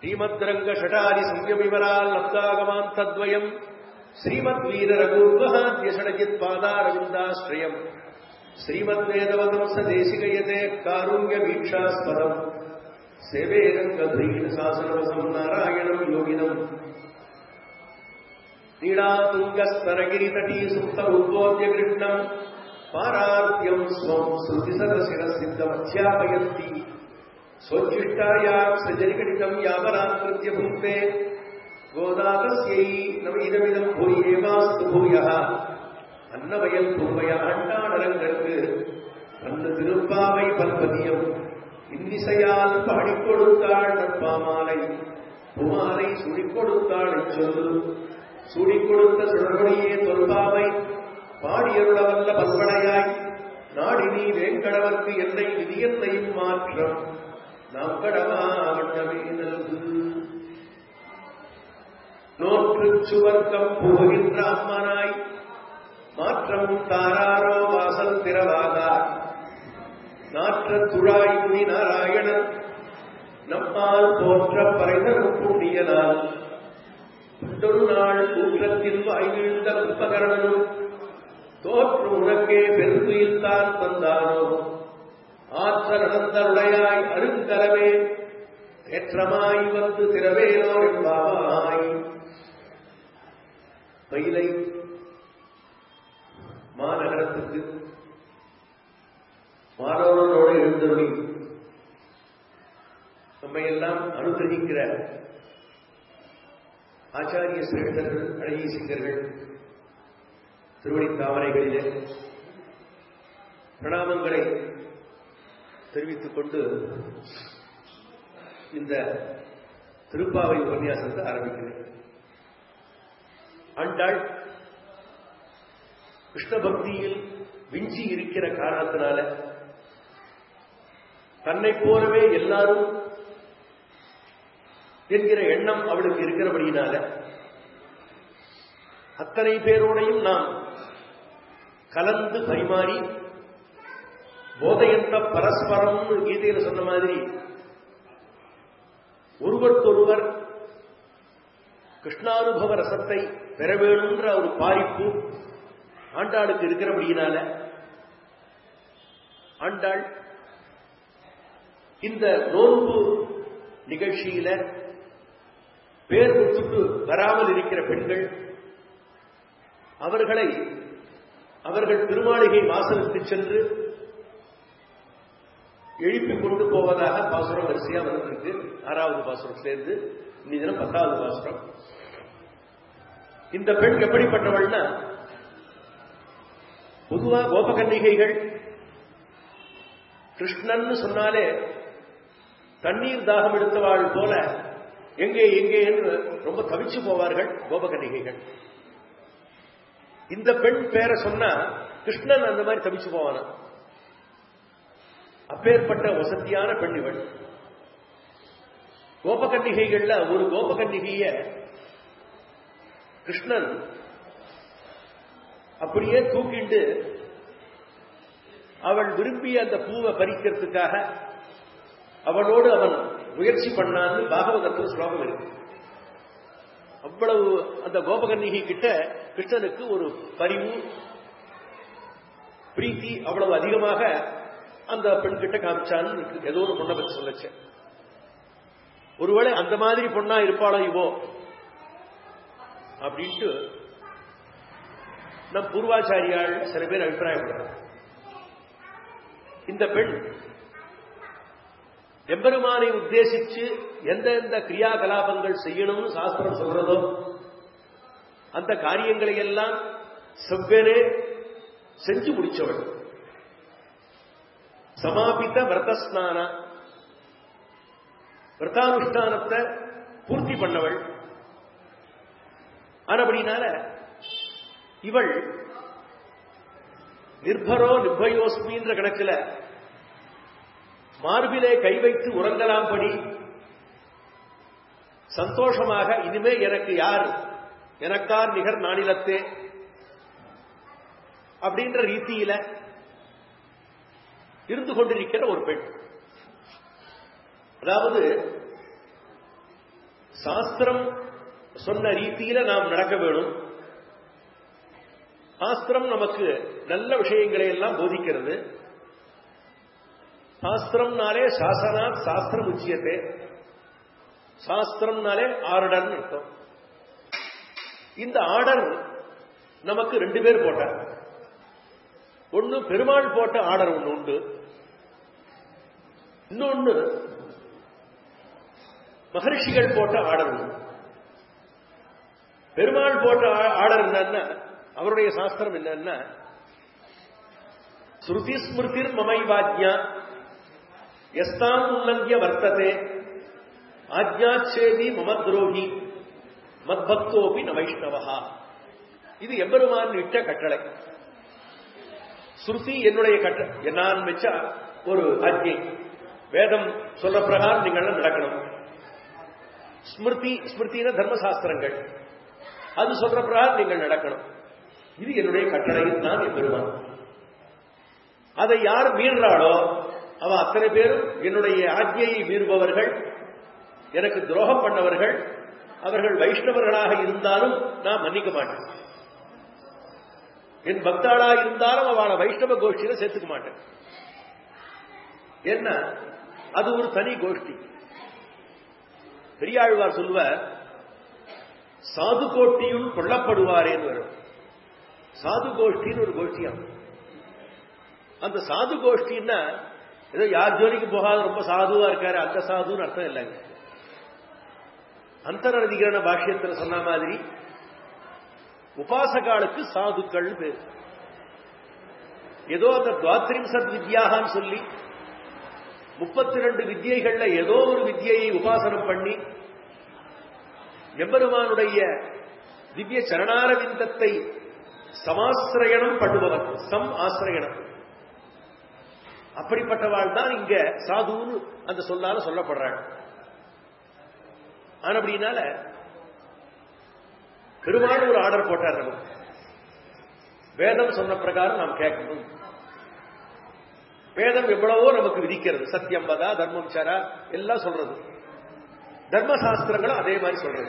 ஸ்ரீமத்ரங்க ஷடாரி சம்யமிவரால் லப்தாகமாந்தத்வயம் ஸ்ரீமத் வீர ரகுர்வஹாத்யஷடஜித் பாதாரவிந்தாஸ்ரயம் ஸ்ரீமத் வேதவதம்ச தேசிகயதே காருண்ய வீக்ஷாஸ்பதம் சேவே ரங்கதீன சாசனவசம் நாராயணம் யோகினம் நீடாதுங்கஸ்தரகிரிதடீ சுப்த உத்வோத்ய கிருஷ்ணம் பாராத்யம் ஸ்வம் ஸ்ருதிசதசிரசித்தமத்யாபயந்தி स्वोच्छिष्टायाम् सृजनिकटितम् यावरात्कृत्य भुङ्क्ते गोदातस्यै नम इदमिदम् भूयेवास्तु भूयः அன்னவயல் பூவைய ஆண்டாடரங்கற்கு அந்த திருப்பாவை பல்பதியம் இன்னிசையால் பாடிக் கொடுத்தாள் நட்பாமாலை புமாலை சுடிக் கொடுத்தாள் இச்சொல் சூடிக் கொடுத்த சுடர்மொழியே தொல்பாவை பாடியருளவல்ல பல்வடையாய் நாடினி வேங்கடவர்க்கு என்னை விதியத்தையும் மாற்றம் நாம் கடமா வண்ணமே நல்கு நோற்று சுவர்க்கம் புகுகின்ற அம்மனாய் மாற்றம் தாராரோ வாசல் திறவாதார் நாற்ற துழாய் முனி நாராயணன் நம்மால் போற்ற பறைதரும் புண்ணியனால் பண்டொரு நாள் கூற்றத்தில் வாய்வீழ்ந்த குப்பகரணனும் தோற்று உனக்கே பெருந்துயில்தான் தந்தானோ ஆற்றலந்தருடையாய் அருங்கலமே ஏற்றமாய் வந்து திரவேனோ என்பாவாய் மயிலை மாநகரத்துக்கு மாணவனோடு எழுந்தருளி நம்மை எல்லாம் அனுகிரகிக்கிற ஆச்சாரிய சிரேஷ்டர்கள் அழகிய சிங்கர்கள் திருவடி தாமரைகளிலே பிரணாமங்களை தெரிவித்துக் கொண்டு இந்த திருப்பாவை உபன்யாசத்தை ஆரம்பிக்கிறேன் ஆண்டாள் கிருஷ்ண பக்தியில் விஞ்சி இருக்கிற காரணத்தினால தன்னை போலவே எல்லாரும் என்கிற எண்ணம் அவளுக்கு இருக்கிறபடியினால அத்தனை பேரோடையும் நாம் கலந்து பரிமாறி போதையந்த பரஸ்பரம் கீதையில சொன்ன மாதிரி ஒருவருக்கொருவர் கிருஷ்ணானுபவ ரசத்தை பெற வேணுன்ற ஒரு பாரிப்பு ஆண்டாளுக்கு இருக்கிறபடியினால ஆண்டாள் இந்த நோன்பு நிகழ்ச்சியில பேர் கொடுத்துட்டு வராமல் இருக்கிற பெண்கள் அவர்களை அவர்கள் திருமாளிகை வாசலுக்கு சென்று எழுப்பி கொண்டு போவதாக பாசுரம் வரிசையா வந்திருக்கு ஆறாவது பாசுரம் சேர்ந்து இன்னி தினம் பத்தாவது பாசுரம் இந்த பெண் எப்படிப்பட்டவள்னா பொதுவா கோபகன்னிகைகள் கிருஷ்ணன் சொன்னாலே தண்ணீர் தாகம் எடுத்தவாள் போல எங்கே எங்கே என்று ரொம்ப தவிச்சு போவார்கள் கோபகன்னிகைகள் இந்த பெண் பேரை சொன்னா கிருஷ்ணன் அந்த மாதிரி தவிச்சு போவானா அப்பேற்பட்ட வசதியான பெண் இவள் கோபகன்னிகைகள்ல ஒரு கோபகன்னிகைய கிருஷ்ணன் அப்படியே தூக்கிண்டு அவள் விரும்பிய அந்த பூவை பறிக்கிறதுக்காக அவளோடு அவன் முயற்சி பண்ணான்னு பாகவதத்தில் ஸ்லோகம் இருக்கு அவ்வளவு அந்த கோபகன்னிகை கிட்ட கிருஷ்ணனுக்கு ஒரு பரிவு பிரீத்தி அவ்வளவு அதிகமாக அந்த பெண் கிட்ட காமிச்சான்னு ஏதோ ஒரு பொண்ணை பற்றி சொல்லச்சு ஒருவேளை அந்த மாதிரி பொண்ணா இருப்பாளோ இவோ அப்படின்ட்டு நம் பூர்வாச்சாரியால் சில பேர் அபிப்பிராயப்படுறாங்க இந்த பெண் எம்பெருமானை உத்தேசிச்சு எந்த எந்த கிரியா கலாபங்கள் செய்யணும்னு சாஸ்திரம் சொல்றதோ அந்த காரியங்களை எல்லாம் செவ்வனே செஞ்சு முடிச்சவள் சமாபித்த விரதஸ்நான விரதானுஷ்டானத்தை பூர்த்தி பண்ணவள் ஆனபடினால இவள் நிர்பரோ நிர்பயோஸ்மின்ற கணக்கில் மார்பிலே கை வைத்து உறங்கலாம்படி சந்தோஷமாக இனிமே எனக்கு யார் எனக்கார் நிகர் நானிலத்தே அப்படின்ற ரீதியில இருந்து கொண்டிருக்கிற ஒரு பெண் அதாவது சாஸ்திரம் சொன்ன ரீதியில நாம் நடக்க வேணும் சாஸ்திரம் நமக்கு நல்ல விஷயங்களை எல்லாம் போதிக்கிறது சாஸ்திரம்னாலே சாசனாத் சாஸ்திரம் உச்சியத்தை சாஸ்திரம்னாலே ஆர்டர் அர்த்தம் இந்த ஆர்டர் நமக்கு ரெண்டு பேர் போட்டார் ஒன்னு பெருமாள் போட்ட ஆர்டர் ஒன்று உண்டு இன்னொன்னு மகர்ஷிகள் போட்ட ஆர்டர் உண்டு பெருமாள் போட்ட ஆர்டர் என்னன்னா அவருடைய சாஸ்திரம் என்னன்னா ஸ்ருதி ஸ்மிருதிர் மமைவாஜ்யா எஸ்தாம் உல்லங்கிய வர்த்ததே ஆஜ்ஞாச்சேதி மம துரோகி மத்பக்தோபி ந வைஷ்ணவா இது எம்பெருமான் இட்ட கட்டளை ஸ்ருதி என்னுடைய கட்ட நான் வச்ச ஒரு ஆஜ்ஞை வேதம் சொல்ற பிரகாரம் நீங்கள் நடக்கணும் ஸ்மிருதி ஸ்மிருதின தர்மசாஸ்திரங்கள் அது சொல்ற பிரகாரம் நீங்கள் நடக்கணும் இது என்னுடைய கட்டளை நான் எம்பெருமான் அதை யார் மீறாளோ அவ அத்தனை பேரும் என்னுடைய ஆஜ்ஞையை மீறுபவர்கள் எனக்கு துரோகம் பண்ணவர்கள் அவர்கள் வைஷ்ணவர்களாக இருந்தாலும் நான் மன்னிக்க மாட்டேன் என் பக்தாளா இருந்தாலும் அவளை வைஷ்ணவ கோஷ்டியில சேர்த்துக்க மாட்டேன் என்ன அது ஒரு தனி கோஷ்டி பெரியாழ்வார் சொல்லுவார் சாது கோட்டியுள் கொல்லப்படுவாரேன்னு வரும் சாது கோஷ்டின்னு ஒரு கோஷ்டியாம் அந்த சாது கோஷ்டின்னா ஏதோ யார் ஜோலிக்கு போகாத ரொம்ப சாதுவா இருக்காரு அந்த சாதுன்னு அர்த்தம் இல்லைங்க அந்தரதிகரண பாஷ்யத்தில் சொன்ன மாதிரி உபாசகாலுக்கு சாதுக்கள் பேர் ஏதோ அந்த துவாத்ரிம்சத் வித்யாகான்னு சொல்லி முப்பத்தி ரெண்டு வித்தியைகள்ல ஏதோ ஒரு வித்தியை உபாசனம் பண்ணி எம்பெருமானுடைய திவ்ய சரணாரவிந்தத்தை சமாசிரயணம் பண்ணுபவர் சம் ஆசிரயணம் அப்படிப்பட்டவாள் தான் இங்க சாதுன்னு அந்த சொல்லால சொல்லப்படுறாள் ஆனா அப்படின்னால பெருமாள் ஒரு ஆர்டர் போட்டார் நமக்கு வேதம் சொன்ன பிரகாரம் நாம் கேட்கணும் வேதம் எவ்வளவோ நமக்கு விதிக்கிறது சத்தியம் பதா தர்மம் சரா எல்லாம் சொல்றது தர்மசாஸ்திரங்களும் அதே மாதிரி சொல்றது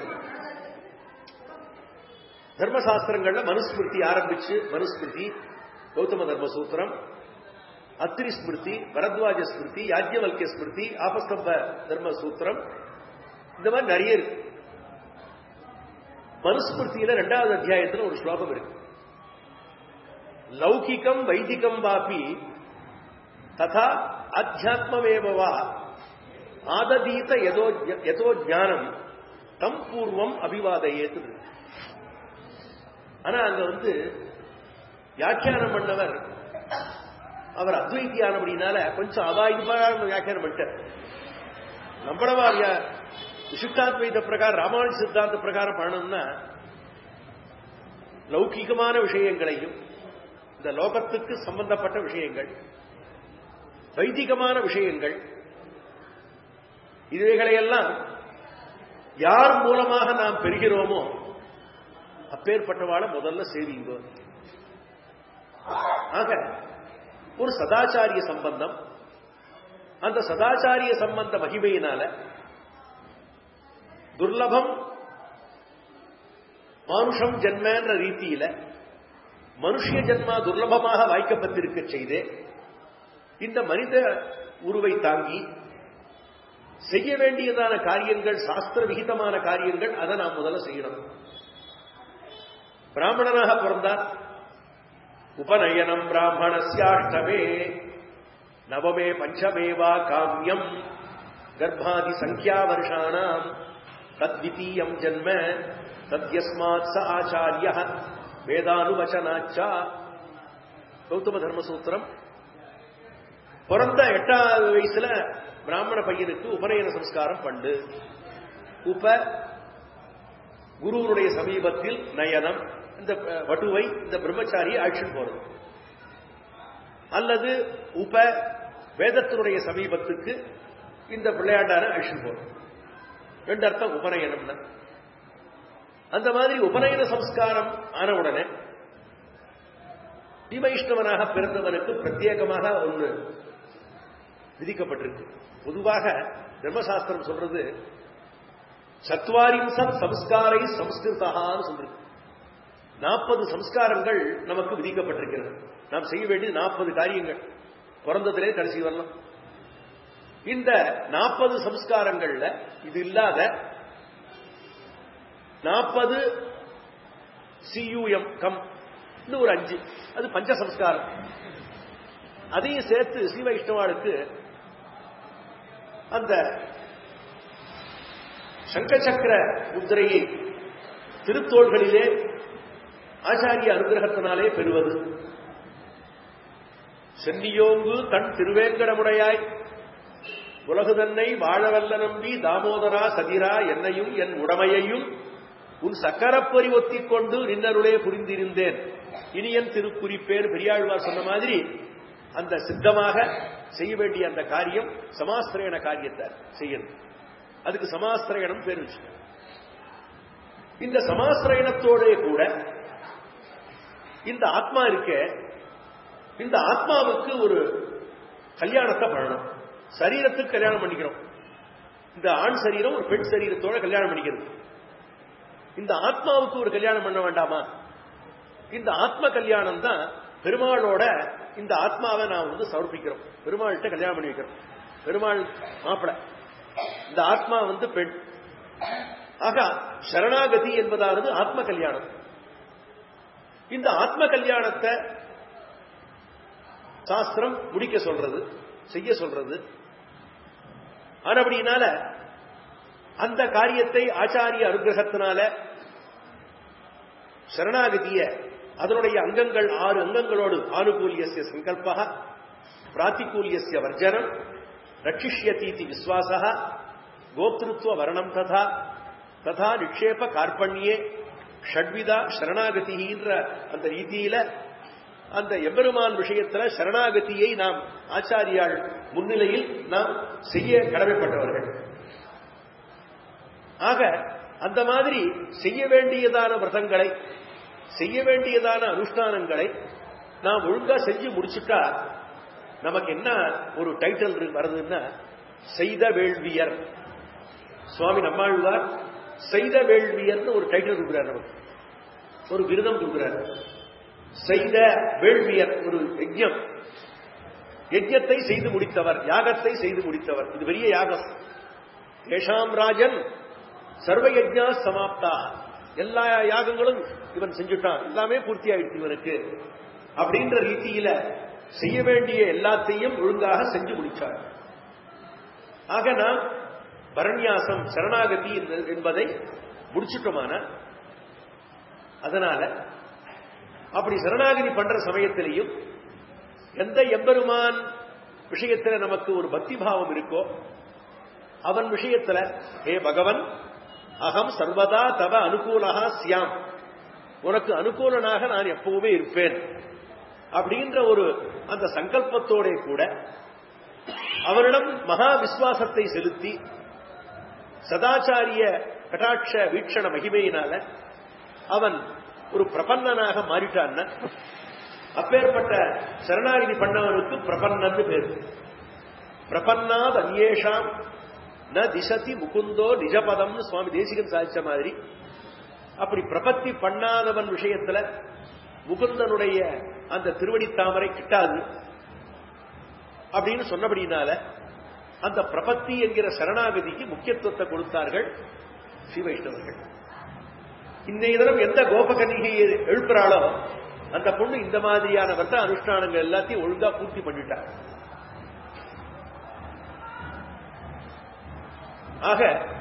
தர்மசாஸ்திரங்கள்ல மனுஸ்மிருதி ஆரம்பிச்சு மனுஸ்மிருதி கௌதம தர்ம சூத்திரம் அத்திரி ஸ்மிருதி பரத்வாஜ ஸ்மிருதி யாஜ்யவல்கிய ஸ்மிருதி ஆபஸ்தம்ப தர்ம சூத்திரம் இந்த மாதிரி நிறைய இருக்கு மனுஸ்மிருதியில ரெண்டாவது அத்தியாயத்தில் ஒரு ஸ்லோகம் இருக்கு லௌகிகம் வைதிகம் வாபி ததா அத்தியாத்மமேவா ஆததீத எதோ எதோ ஞானம் தம் பூர்வம் அபிவாதையேத்து ஆனா அங்க வந்து வியாக்கியானம் பண்ணவர் அவர் அத்வைத்தியானபடினால கொஞ்சம் அவாயுமான வியாக்கியானம் பண்ணிட்டார் நம்மளவா விசிஷ்டாத்வைத பிரகாரம் ராமானுஜ சித்தாந்த பிரகாரம் பண்ணணும்னா லௌகிகமான விஷயங்களையும் இந்த லோகத்துக்கு சம்பந்தப்பட்ட விஷயங்கள் வைதிகமான விஷயங்கள் இவைகளையெல்லாம் யார் மூலமாக நாம் பெறுகிறோமோ அப்பேற்பட்டவாளை முதல்ல சேவிங்க ஆக ஒரு சதாச்சாரிய சம்பந்தம் அந்த சதாச்சாரிய சம்பந்த மகிமையினால துர்லபம் மானுஷம் ஜென்மன்ற ரீதியில மனுஷிய ஜென்மா துர்லபமாக வாய்க்கப்பட்டிருக்க செய்து இந்த மனித உருவை தாங்கி செய்ய வேண்டியதான காரியங்கள் சாஸ்திர விகிதமான காரியங்கள் அதை நாம் முதல்ல செய்யணும் பிராமணனாக பிறந்தார் உபநயனம் பிராமணஸ்யாஷ்டமே நவமே பஞ்சமே வா காமியம் கர்ப்பாதி சங்கியா வருஷானாம் தத்விதீயம் ஜன்ம தத்யஸ்மாத் ச ஆச்சாரிய வேதானுவச்சனாச்சா கௌதம தர்மசூத்திரம் பிறந்த எட்டாவது வயசுல பிராமண பையனுக்கு உபநயன சம்ஸ்காரம் பண்ணு உப குருவனுடைய சமீபத்தில் நயனம் இந்த வட்டுவை இந்த பிரம்மச்சாரியை ஆக்ஷன் போறது அல்லது உப வேதத்தினுடைய சமீபத்துக்கு இந்த பிள்ளையாண்டான ஆக்ஷன் போறது ரெண்டு அர்த்தம் உபநயனம்னா அந்த மாதிரி உபநயன சம்ஸ்காரம் ஆன உடனே தீவைஷ்ணவனாக பிறந்தவனுக்கு பிரத்யேகமாக ஒன்று விதிக்கப்பட்டிருக்கு பொதுவாக தர்மசாஸ்திரம் சொல்றது சத்வாரிம்சத் சம்ஸ்காரை சம்ஸ்கிருதான்னு சொல்றது நாற்பது சம்ஸ்காரங்கள் நமக்கு விதிக்கப்பட்டிருக்கிறது நாம் செய்ய வேண்டியது நாற்பது காரியங்கள் பிறந்ததிலே கடைசி வரலாம் இந்த நாற்பது சம்ஸ்காரங்கள்ல இது இல்லாத நாற்பது சியூஎம் கம் இன்னும் ஒரு அஞ்சு அது பஞ்ச சம்ஸ்காரம் அதையும் சேர்த்து ஸ்ரீ வைஷ்ணவாளுக்கு அந்த சங்கச்சக்கர முத்திரையை திருத்தோள்களிலே ஆச்சாரிய அனுகிரகத்தினாலே பெறுவது சென்னியோங்கு தன் திருவேங்கடமுடையாய் உலகு தன்னை வாழவல்ல நம்பி தாமோதரா சதிரா என்னையும் என் உடமையையும் உன் சக்கரப்பொறி ஒத்திக் கொண்டு நின்னருளே புரிந்திருந்தேன் இனி என் திருக்குறிப்பேர் பெரியாழ்வார் சொன்ன மாதிரி அந்த சித்தமாக செய்ய வேண்டிய அந்த காரியம் சமாஸ்திரயண காரியத்தை செய்யணும் அதுக்கு சமாஸ்திரயணம் பேர் வச்சு இந்த சமாஸ்திரயணத்தோட கூட இந்த ஆத்மா இருக்க இந்த ஆத்மாவுக்கு ஒரு கல்யாணத்தை பண்ணணும் சரீரத்துக்கு கல்யாணம் பண்ணிக்கிறோம் இந்த ஆண் சரீரம் ஒரு பெண் சரீரத்தோட கல்யாணம் பண்ணிக்கிறது இந்த ஆத்மாவுக்கு ஒரு கல்யாணம் பண்ண வேண்டாமா இந்த ஆத்ம கல்யாணம் தான் பெருமாளோட இந்த ஆத்மாவை நான் வந்து சமர்ப்பிக்கிறோம் பெருமாள்கிட்ட கல்யாணம் பண்ணி வைக்கிறோம் பெருமாள் மாப்பிள இந்த ஆத்மா வந்து பெண் ஆக சரணாகதி என்பதானது ஆத்ம கல்யாணம் இந்த ஆத்ம கல்யாணத்தை சாஸ்திரம் முடிக்க சொல்றது செய்ய சொல்றது ஆனபடினால அந்த காரியத்தை ஆச்சாரிய அனுகிரகத்தினால சரணாகதிய அதனுடைய அங்கங்கள் ஆறு அங்கங்களோடு ஆனுகூலியசிய சங்கல்ப பிராத்திகூலியசிய வர்ஜனம் ரட்சிஷ்யதீதி விஸ்வாச கோப்திருத்துவ வரணம் ததா ததா நிக்ஷேப கார்பண்யே ஷட்விதா சரணாகதின்ற அந்த ரீதியில அந்த எம்பெருமான் விஷயத்துல சரணாகதியை நாம் ஆச்சாரியாள் முன்னிலையில் நாம் செய்ய கடமைப்பட்டவர்கள் ஆக அந்த மாதிரி செய்ய வேண்டியதான விரதங்களை செய்ய வேண்டியதான அனுஷ்டானங்களை நாம் ஒழுங்கா செஞ்சு முடிச்சுட்டா நமக்கு என்ன ஒரு டைட்டில் வருதுன்னா செய்த வேள்வியர் சுவாமி நம்மாழ்வார் செய்த வேள்வியர்னு ஒரு டைட்டில் கொடுக்குறார் நமக்கு ஒரு விருதம் கொடுக்குறார் செய்த வேள்வியர் ஒரு யஜ்யம் யஜ்யத்தை செய்து முடித்தவர் யாகத்தை செய்து முடித்தவர் இது பெரிய யாகம் ஏஷாம் ராஜன் சர்வ யஜ்யா சமாப்தா எல்லா யாகங்களும் இவன் செஞ்சுட்டான் எல்லாமே பூர்த்தி ஆயிடுச்சு இவனுக்கு அப்படின்ற ரீதியில செய்ய வேண்டிய எல்லாத்தையும் ஒழுங்காக செஞ்சு முடிச்சார் ஆக நாம் பரண்யாசம் சரணாகதி என்பதை முடிச்சுட்டோமான அதனால அப்படி சரணாகதி பண்ற சமயத்திலையும் எந்த எம்பெருமான் விஷயத்துல நமக்கு ஒரு பக்தி பாவம் இருக்கோ அவன் விஷயத்துல ஹே பகவன் அகம் சர்வதா தவ அனுகூலகா சியாம் உனக்கு அனுகூலனாக நான் எப்பவுமே இருப்பேன் அப்படின்ற ஒரு அந்த சங்கல்பத்தோட கூட அவரிடம் மகா விஸ்வாசத்தை செலுத்தி சதாச்சாரிய கட்டாட்ச வீட்சண மகிமையினால அவன் ஒரு பிரபன்னனாக மாறிட்டான் அப்பேற்பட்ட சரணாகிதி பண்ணவனுக்கு பிரபன்னன்னு பேரு பிரபன்னாத் அந்நேஷாம் ந திசதி முகுந்தோ நிஜபதம்னு சுவாமி தேசிகன் சாதிச்ச மாதிரி அப்படி பிரபத்தி பண்ணாதவன் விஷயத்துல முகுந்தனுடைய அந்த திருவடி தாமரை கிட்டாது அப்படின்னு சொன்னபடினால அந்த பிரபத்தி என்கிற சரணாகதிக்கு முக்கியத்துவத்தை கொடுத்தார்கள் ஸ்ரீ வைஷ்ணவர்கள் இந்த தினம் எந்த கோபகன்னிகையை எழுப்புறாளோ அந்த பொண்ணு இந்த மாதிரியான வர்த்த அனுஷ்டானங்கள் எல்லாத்தையும் ஒழுங்கா பூர்த்தி பண்ணிட்டா ஆக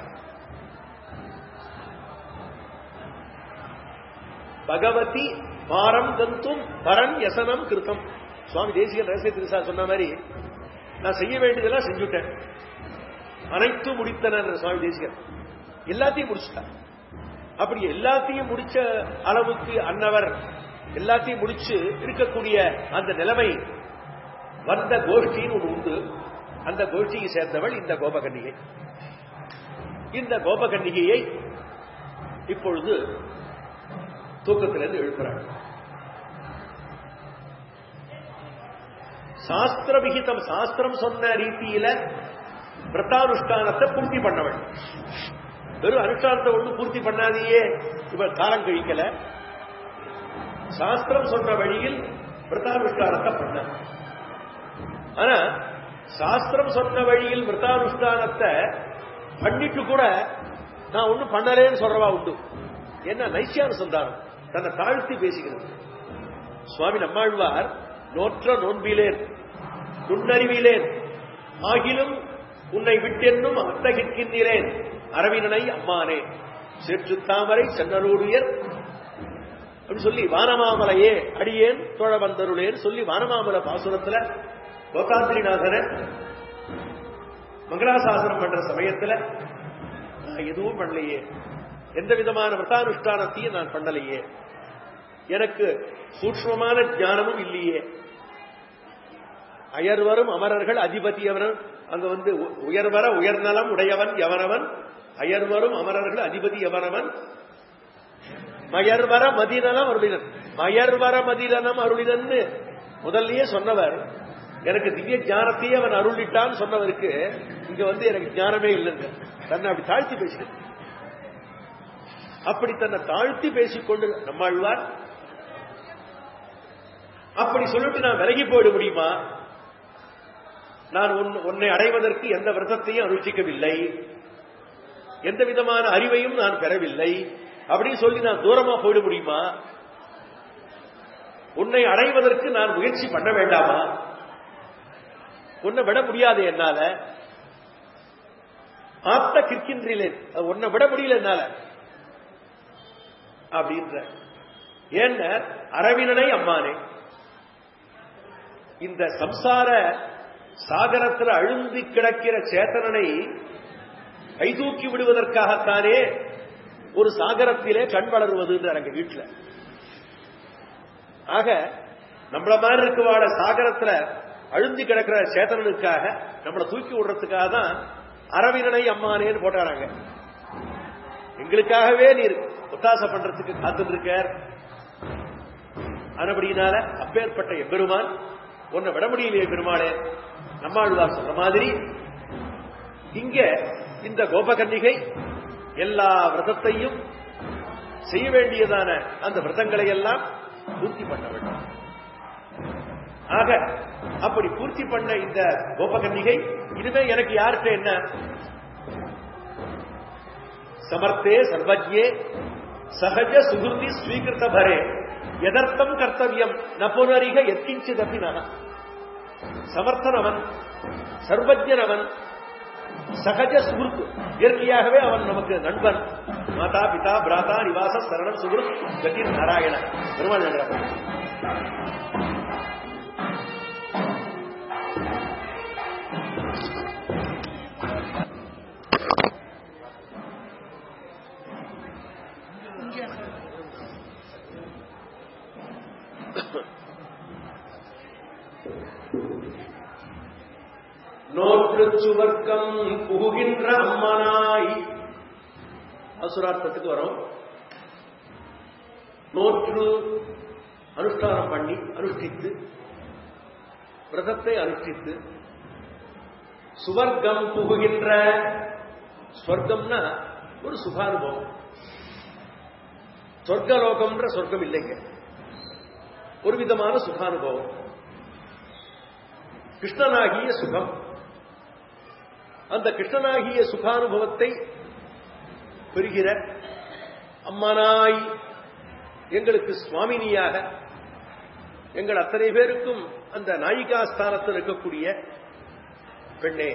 பகவதி பாரம் கந்தும் பரன் யசனம் கிருத்தம் சுவாமி தேசிகன் ரகசிய திருசா சொன்ன மாதிரி நான் செய்ய வேண்டியதெல்லாம் செஞ்சுட்டேன் அனைத்தும் முடித்தனர் சுவாமி தேசிகன் எல்லாத்தையும் முடிச்சுட்டான் அப்படி எல்லாத்தையும் முடிச்ச அளவுக்கு அன்னவர் எல்லாத்தையும் முடிச்சு இருக்கக்கூடிய அந்த நிலைமை வந்த கோஷ்டின்னு ஒன்று உண்டு அந்த கோஷ்டியை சேர்ந்தவள் இந்த கோபகன்னிகை இந்த கோபகன்னிகையை இப்பொழுது தூக்கத்திலிருந்து எழுப்புறாள் சாஸ்திர விகிதம் சாஸ்திரம் சொன்ன ரீதியில விரதானுஷ்டானத்தை பூர்த்தி பண்ணவள் வெறும் அனுஷ்டானத்தை ஒண்ணு பூர்த்தி பண்ணாதையே இப்ப காலம் கழிக்கல சாஸ்திரம் சொன்ன வழியில் விரதானுஷ்டானத்தை பண்ண ஆனா சாஸ்திரம் சொன்ன வழியில் விரதானுஷ்டானத்தை பண்ணிட்டு கூட நான் ஒண்ணும் பண்ணலேன்னு சொல்றவா உண்டு என்ன நைசியானுசந்தானம் தன்னை தாழ்த்தி பேசுகிறது சுவாமி நம்மாழ்வார் நோற்ற நோன்பிலேன் நுண்ணறிவிலேன் ஆகிலும் உன்னை விட்டென்னும் அத்தகிற்கின்றேன் அரவினனை அம்மானே சேற்று தாமரை சென்னரோடுயர் அப்படின்னு சொல்லி வானமாமலையே அடியேன் தோழ வந்தருளேன்னு சொல்லி வானமாமலை பாசுரத்துல லோகாந்திரிநாதனை மங்களாசாசனம் பண்ற சமயத்துல நான் எதுவும் பண்ணலையே எந்த விதமான விரதானுஷ்டானத்தையும் நான் பண்ணலையே எனக்கு சூக்மமான ஞானமும் இல்லையே அயர்வரும் அமரர்கள் அதிபதியவன் அங்க வந்து உ- உயர்வர உயர்நலம் உடையவன் எவனவன் அயர்வரும் அமரர்கள் அதிபதி எவனவன் மயர்வர மதிநலம் அருளினன் மயர்வர மதிநலம் அருளினன்னு முதல்லயே சொன்னவர் எனக்கு திவ்ய ஞானத்தையே அவன் அருளிட்டான்னு சொன்னவருக்கு இங்க வந்து எனக்கு ஞானமே இல்லைங்க தன்னை அப்படி தாழ்த்தி பேசினது அப்படி தன்னை தாழ்த்தி பேசிக்கொண்டு நம்மாழ்வார் அப்படி சொல்லிட்டு நான் விலகி போயிட முடியுமா நான் உன்- உன்னை அடைவதற்கு எந்த விரதத்தையும் அனுஷ்டிக்கவில்லை எந்த விதமான அறிவையும் நான் பெறவில்லை அப்படின்னு சொல்லி நான் தூரமா போயிட முடியுமா உன்னை அடைவதற்கு நான் முயற்சி பண்ண வேண்டாமா உன்னை விட முடியாது என்னால ஆத்த கிற்கின்றேன் உன்னை விட முடியல என்னால அப்படின்ற ஏன்ன அரவினனை அம்மானே இந்த சம்சார சாகரத்தில் அழுந்தி கிடக்கிற சேத்தனனை கைதூக்கி விடுவதற்காகத்தானே ஒரு சாகரத்திலே கண் வளருவதுன்ற எங்க வீட்டுல ஆக நம்மள மாதிரி இருக்குவாட சாகரத்துல அழுந்தி கிடக்கிற சேத்தனனுக்காக நம்மளை தூக்கி விடுறதுக்காக தான் அரவினனை அம்மானேன்னு போட்டாராங்க எங்களுக்காகவே நீர் ஒத்தாசை பண்றதுக்கு காத்துட்டு இருக்கார் அதுபடியினால அப்பேற்பட்ட எம்பெருமான் உன்னை விட முடியலையே பெருமாளே நம்மாழ்வார் சொல்ற மாதிரி இங்க இந்த கோபகன்னிகை எல்லா விரதத்தையும் செய்ய வேண்டியதான அந்த விரதங்களை எல்லாம் பூர்த்தி பண்ண வேண்டும் ஆக அப்படி பூர்த்தி பண்ண இந்த கோபகன்னிகை இனிமே எனக்கு யார்கிட்ட என்ன சமர்த்தே சர்வஜ்யே சகஜ சுகிருதி ஸ்வீகிருத பரே எதர்த்தம் கர்த்தவியம் நபுனரிக எத்கிஞ்சிதப்பி நான் சமர்த்தன் அவன் சர்வஜன் அவன் சகஜ சுகுருத்து இயற்கையாகவே அவன் நமக்கு நண்பன் மாதா பிதா பிராதா நிவாச சரணம் சுகுருத் கதிர் நாராயண பெருமாள் நகரம் நோற்று சுவர்க்கம் புகுகின்ற அம்மனாய் அசுரார்த்தத்துக்கு வரும் நோற்று அனுஷ்டானம் பண்ணி அனுஷ்டித்து விரதத்தை அனுஷ்டித்து சுவர்க்கம் புகுகின்ற ஸ்வர்க்கம்னா ஒரு சுகானுபவம் சொர்க்கலோகம்ன்ற சொர்க்கம் இல்லைங்க ஒரு விதமான சுகானுபவம் கிருஷ்ணனாகிய சுகம் அந்த கிருஷ்ணனாகிய சுகானுபவத்தை பெறுகிற அம்மனாய் எங்களுக்கு சுவாமினியாக எங்கள் அத்தனை பேருக்கும் அந்த நாயிகா ஸ்தானத்தில் இருக்கக்கூடிய பெண்ணே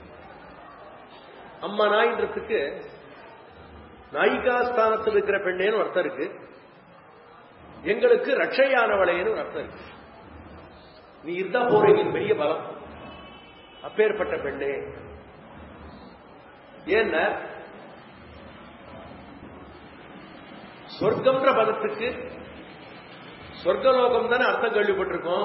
அம்மனாயின்றதுக்கு நாயிகா ஸ்தானத்தில் இருக்கிற பெண்ணேன்னு அர்த்தம் இருக்கு எங்களுக்கு ரட்சையானவளேன்னு ஒரு அர்த்தம் இருக்கு நீ இருந்தா போறீங்க பெரிய பலம் அப்பேற்பட்ட பெண்ணே ஏன்னா சொர்க்கம்ன்ற பதத்துக்கு சொர்க்கலோகம் தானே அர்த்தம் கேள்விப்பட்டிருக்கோம்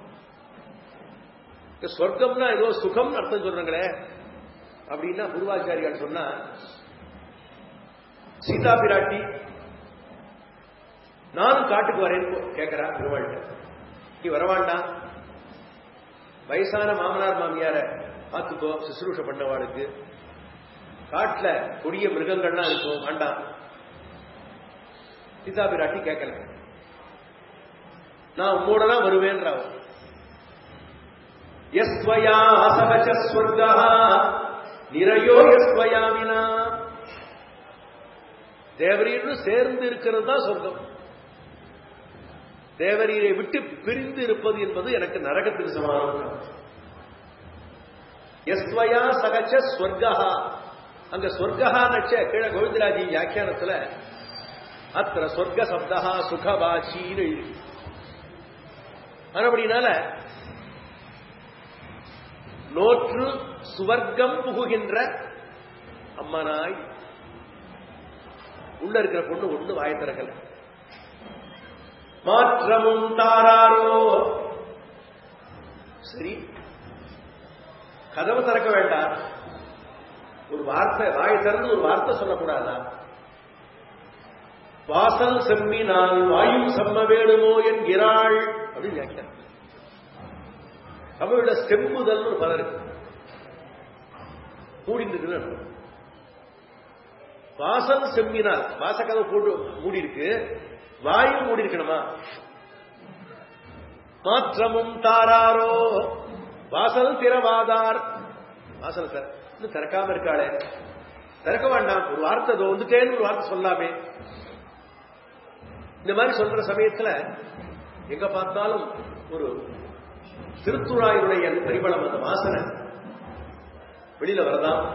சொர்க்கம்னா ஏதோ சுகம் அர்த்தம் சொல்றாங்களே அப்படின்னா குருவாச்சாரியால் சொன்னா சீதா பிராட்டி நானும் காட்டுக்கு வரேன்னு கேட்கிறா பெருமாள்கிட்ட நீ வரவாண்டாம் வயசான மாமனார் மாமியார பார்த்துக்கோ சுசுரூஷ பண்ணவாளுக்கு காட்டுல கொடிய மிருகங்கள்லாம் இருக்கும் வேண்டாம் சீதா பிராட்டி கேட்கல நான் உம்மோட தான் வருவேன்ற எஸ்வயா அசகச்ச ஸ்வர்கா நிறையோ எஸ்வயாவினா தேவரீர்னு சேர்ந்து இருக்கிறது தான் சொர்க்கம் தேவரீரை விட்டு பிரிந்து இருப்பது என்பது எனக்கு நரகத்துக்கு சமானம் எஸ்வயா சகச்ச ஸ்வர்கா அங்க ஸ்வர்கா நட்ச கீழ கோவிந்தராஜி வியாக்கியானத்துல அத்த சொர்க்க சப்தா சுகவாச்சின்னு இருக்கு அப்படினால நோற்று சுவர்க்கம் புகுகின்ற அம்மனாய் உள்ள இருக்கிற பொண்ணு ஒண்ணு வாய திறக்கல மாற்றமும் தாராரோ சரி கதவு திறக்க வேண்டாம் ஒரு வார்த்தை வாயை திறந்து ஒரு வார்த்தை சொல்லக்கூடாதா வாசல் செம்மினால் வாயும் செம்ம வேணுமோ என்கிறாள் அப்படின்னு வியாக்கியம் தமிழோட செம்புதல் ஒரு பலர் இருக்கு மூடிட்டு வாசல் செம்மினால் வாசக்கதவு போட்டு மூடி இருக்கு வாயும் மூடி இருக்கணுமா மாற்றமும் தாராரோ வாசல் திறவாதார் வாசல் திற இன்னும் திறக்காம இருக்காளே திறக்க வேண்டாம் ஒரு வார்த்தை இதோ வந்துட்டேன்னு ஒரு வார்த்தை சொல்லாமே இந்த மாதிரி சொல்ற சமயத்துல எங்க பார்த்தாலும் ஒரு திருத்துழாயுடைய பரிமளம் அந்த வாசனை வெளியில வரதான்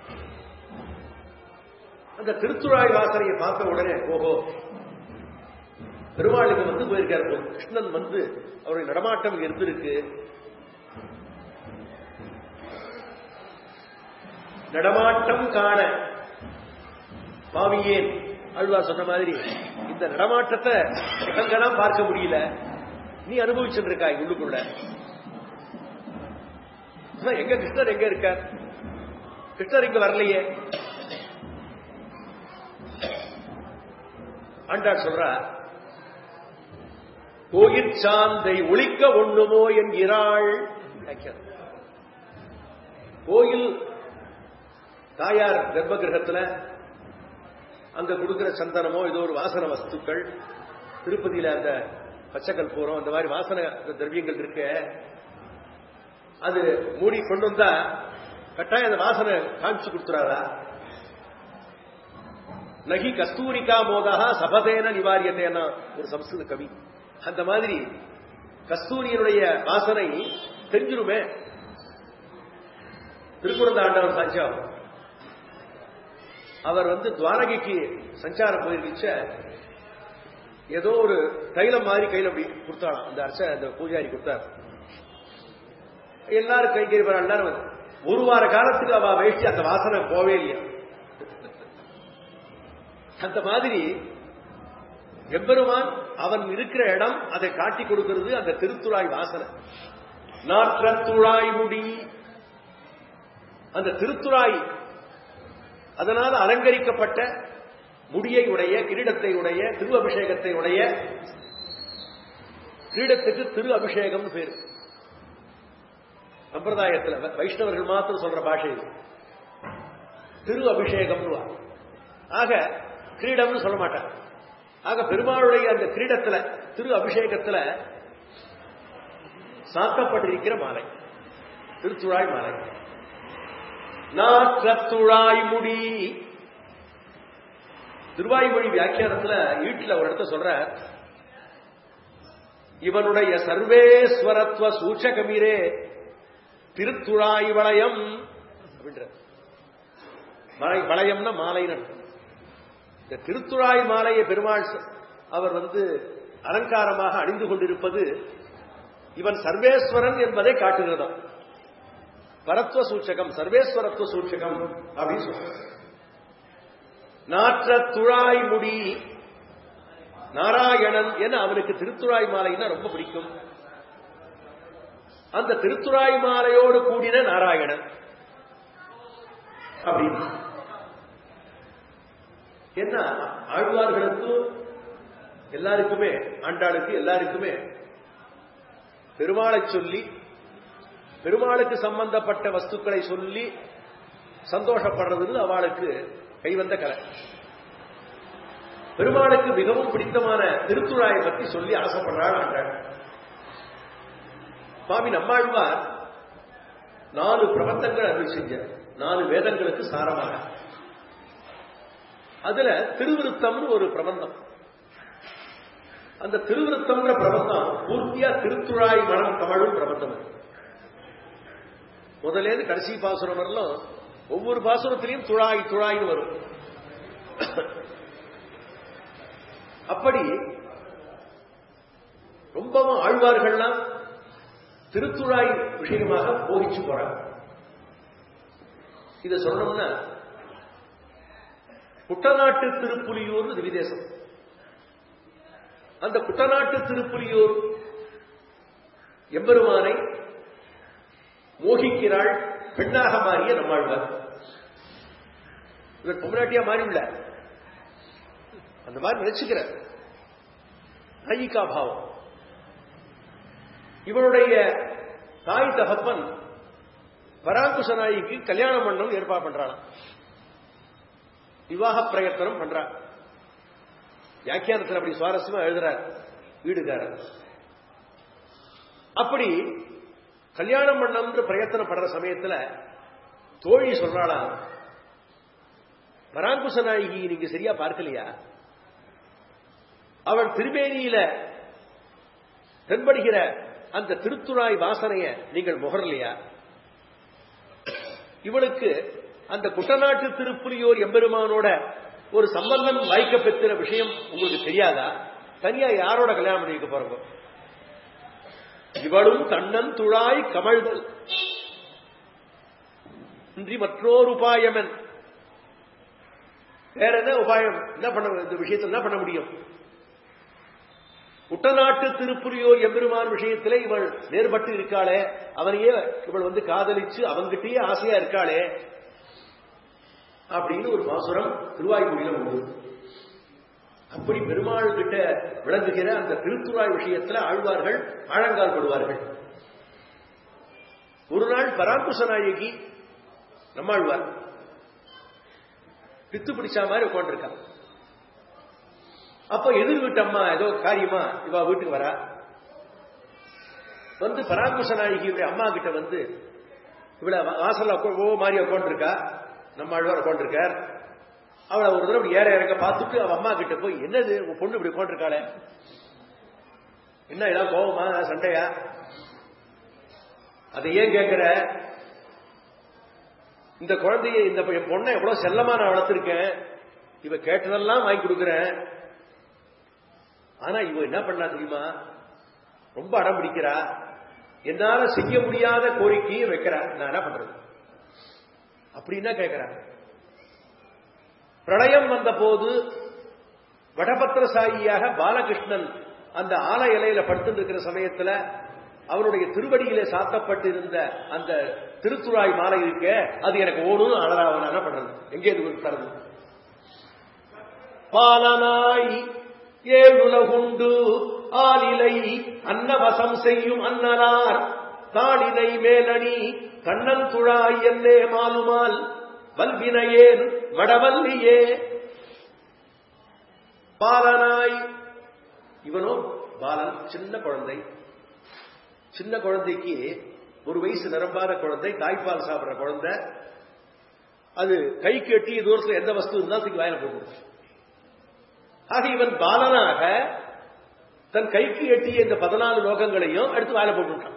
அந்த திருத்துழாய் வாசனையை பார்த்த உடனே ஓஹோ பெருமாளுக்கு வந்து போயிருக்காரு கிருஷ்ணன் வந்து அவருடைய நடமாட்டம் இருந்திருக்கு நடமாட்டம் காண பாவியேன் அழுவா சொன்ன மாதிரி இந்த நடமாட்டத்தை எங்கெல்லாம் பார்க்க முடியல நீ அனுபவிச்சுட்டு இருக்காய் உள்ளுக்குள்ள எங்க கிருஷ்ணர் எங்க இருக்கார் கிருஷ்ணர் இங்க வரலையே ஆண்டாள் சொல்ற கோயிற் சாந்தை ஒழிக்க ஒண்ணுமோ என்கிறாள் கோயில் தாயார் கர்ப்ப கிரகத்துல அங்க கொடுக்கிற சந்தனமோ ஏதோ ஒரு வாசன வஸ்துக்கள் திருப்பதியில அந்த பச்சைக்கல் போறோம் அந்த மாதிரி வாசன திரவியங்கள் இருக்க அது மூடி கொண்டு வந்தா கட்டாயம் அந்த வாசனை காமிச்சு கொடுத்துறாரா நகி கஸ்தூரிகா மோதா சபதேன நிவாரியத்தேன ஒரு சம்ஸ்கிருத கவி அந்த மாதிரி கஸ்தூரியனுடைய வாசனை தெரிஞ்சிருமே திருக்குறந்த ஆண்டவர் சாட்சியம் அவர் வந்து துவாரகைக்கு சஞ்சாரம் போயிருந்துச்ச ஏதோ ஒரு தைலம் மாதிரி கையில் அப்படி கொடுத்தாலாம் அந்த அர்ச்ச அந்த பூஜாரி கொடுத்தார் எல்லாரும் கைகறி எல்லாரும் ஒரு வார காலத்துக்கு அவ வேஷ்டி அந்த வாசனை போவே இல்லையா அந்த மாதிரி எம்பெருமான் அவன் இருக்கிற இடம் அதை காட்டி கொடுக்கிறது அந்த திருத்துழாய் வாசனை நாற்றத்துழாய் முடி அந்த திருத்துழாய் அதனால் அலங்கரிக்கப்பட்ட முடியை உடைய கிரீடத்தை உடைய திரு அபிஷேகத்தை உடைய கிரீடத்துக்கு திரு அபிஷேகம் பேரு சம்பிரதாயத்தில் வைஷ்ணவர்கள் மாத்திரம் சொல்ற பாஷை இது திரு அபிஷேகம் ஆக கிரீடம்னு சொல்ல மாட்டாங்க ஆக பெருமாளுடைய அந்த கிரீடத்துல திரு அபிஷேகத்துல சாத்தப்பட்டிருக்கிற மாலை திருத்துழாய் மாலை நாற்றத்துழாய் முடி திருவாய்மொழி வியாக்கியானத்துல வீட்டுல ஒரு இடத்த சொல்ற இவனுடைய சர்வேஸ்வரத்துவ சூச்சகமீரே திருத்துழாய் வளையம் அப்படின்ற மலை வளையம்னா மாலைன்னு இந்த திருத்துழாய் மாலையை பெருமாள் அவர் வந்து அலங்காரமாக அணிந்து கொண்டிருப்பது இவன் சர்வேஸ்வரன் என்பதை காட்டுகிறதாம் பரத்வ சூச்சகம் சர்வேஸ்வரத்துவ சூச்சகம் அப்படின்னு சொல்ற நாற்ற துழாய் முடி நாராயணன் என அவனுக்கு திருத்துழாய் மாலைன்னா ரொம்ப பிடிக்கும் அந்த திருத்துழாய் மாலையோடு கூடின நாராயணன் அப்படின்னு என்ன ஆழ்வார்களுக்கும் எல்லாருக்குமே ஆண்டாளுக்கு எல்லாருக்குமே பெருமாளை சொல்லி பெருமாளுக்கு சம்பந்தப்பட்ட வஸ்துக்களை சொல்லி சந்தோஷப்படுறதுன்னு அவளுக்கு கைவந்த கலை பெருமாளுக்கு மிகவும் பிடித்தமான திருத்துழாயை பற்றி சொல்லி ஆசைப்படுறாள் ஆண்டாள் சுவாமி நம்மாழ்வார் நாலு பிரபந்தங்கள் அருள் செஞ்சார் நாலு வேதங்களுக்கு சாரமாக அதுல திருவிருத்தம்னு ஒரு பிரபந்தம் அந்த திருவிருத்தம்ங்கிற பிரபந்தம் பூர்த்தியா திருத்துழாய் மனம் கமழும் பிரபந்தம் அது. முதலேருந்து கடைசி பாசுரம் வரலாம் ஒவ்வொரு பாசுரத்திலையும் துழாய் துழாய்னு வரும் அப்படி ரொம்பவும் ஆழ்வார்கள்லாம் திருத்துழாய் விஷயமாக போகிச்சு போறாங்க இத சொன்னோம்னா குட்டநாட்டு திருப்புலியூர் திவிதேசம் அந்த குட்டநாட்டு திருப்புலியூர் எம்பெருமானை மோகிக்கிறாள் பெண்ணாக மாறிய நம்மாழ்வார் இவர் பொம்னாட்டியா மாறிவில்ல அந்த மாதிரி நினைச்சுக்கிறார் நாயிகா பாவம் இவருடைய தாய் தகப்பன் பராங்குச நாய்க்கு கல்யாணம் பண்ணணும் ஏற்பாடு பண்றான் விவாக பிரயத்தனம் பண்றான் வியாக்கியானத்தில் அப்படி சுவாரஸ்யமா எழுதுறார் வீடுகாரர் அப்படி கல்யாணம் பண்ணணும்னு பிரயத்தனம் பண்ற சமயத்துல தோழி சொல்றாளாம் பராங்குச நாயகி நீங்க சரியா பார்க்கலையா அவள் திருமேனியில தென்படுகிற அந்த திருத்துழாய் வாசனைய நீங்கள் முகரலையா இவளுக்கு அந்த குட்டநாட்டு திருப்புலியோர் எம்பெருமானோட ஒரு சம்பந்தம் வாய்க்க பெற்ற விஷயம் உங்களுக்கு தெரியாதா தனியா யாரோட கல்யாணம் பண்ணி வைக்க போறோம் இவளும் தன்னன் துழாய் கமழ்தல் இன்றி மற்றோர் உபாயமன் வேற என்ன உபாயம் என்ன பண்ண இந்த விஷயத்தில் என்ன பண்ண முடியும் குட்டநாட்டு திருப்புரியோர் எம்பெருமான் விஷயத்திலே இவள் நேர்பட்டு இருக்காளே அவனையே இவள் வந்து காதலிச்சு அவங்கிட்டயே ஆசையா இருக்காளே அப்படின்னு ஒரு பாசுரம் திருவாய்மொழியில உண்டு அப்படி பெருமாள் கிட்ட விளங்குகிற அந்த திருத்துறாய் விஷயத்துல ஆழ்வார்கள் ஆழங்கால் படுவார்கள் ஒரு நாள் பராங்குச நாயகி நம்மாழ்வார் பித்து பிடிச்சா மாதிரி உட்காந்துருக்கா அப்ப எதிர் வீட்டு அம்மா ஏதோ காரியமா இவா வீட்டுக்கு வரா வந்து பராங்குச நாயகியுடைய அம்மா கிட்ட வந்து இவளை வாசல்ல உட்கா- ஓ மாதிரி உட்காந்துருக்கா நம்ம ஆழ்வார் உட்காந்துருக்கார் அவளை ஒரு தடவை இப்படி ஏற இறங்க பார்த்துட்டு அவ அம்மா கிட்ட போய் என்னது உன் பொண்ணு இப்படி உட்காந்துருக்காளே என்ன ஏதாவது கோபமா சண்டையா அதை ஏன் கேட்கிற இந்த குழந்தைய இந்த என் பொண்ணை எவ்வளவு செல்லமா நான் வளர்த்திருக்கேன் இவ கேட்டதெல்லாம் வாங்கி கொடுக்குறேன் ஆனா இவ என்ன பண்ணா தெரியுமா ரொம்ப அடம் பிடிக்கிறா என்னால செய்ய முடியாத கோரிக்கையை வைக்கிறா நான் என்ன பண்றது அப்படின்னா கேட்கிறா பிரளயம் வந்த போது வடபத்திரசாயியாக பாலகிருஷ்ணன் அந்த ஆல இலையில படுத்து இருக்கிற சமயத்துல அவருடைய திருவடியிலே சாத்தப்பட்டிருந்த அந்த திருத்துழாய் மாலை இருக்க அது எனக்கு ஓடும் அழகா அவன் என்ன பண்றது எங்கே இது தரது பாலனாய் ஏழுலகுண்டு ஆலிலை அன்னவசம் செய்யும் அன்னனார் தாளினை மேலணி கண்ணன் துழாய் என்னே மாலுமால் வல்வினையேன் வடவல்லியே பாலனாய் இவனோ பாலன் சின்ன குழந்தை சின்ன குழந்தைக்கு ஒரு வயசு நிரம்பாத குழந்தை தாய்ப்பால் சாப்பிடுற குழந்தை அது கைக்கு எட்டிய தூரத்தில் எந்த வஸ்து இருந்தாலும் தூக்கி வாயில போகும் ஆக இவன் பாலனாக தன் கைக்கு எட்டிய இந்த பதினாலு லோகங்களையும் எடுத்து வாயில போட்டுட்டான்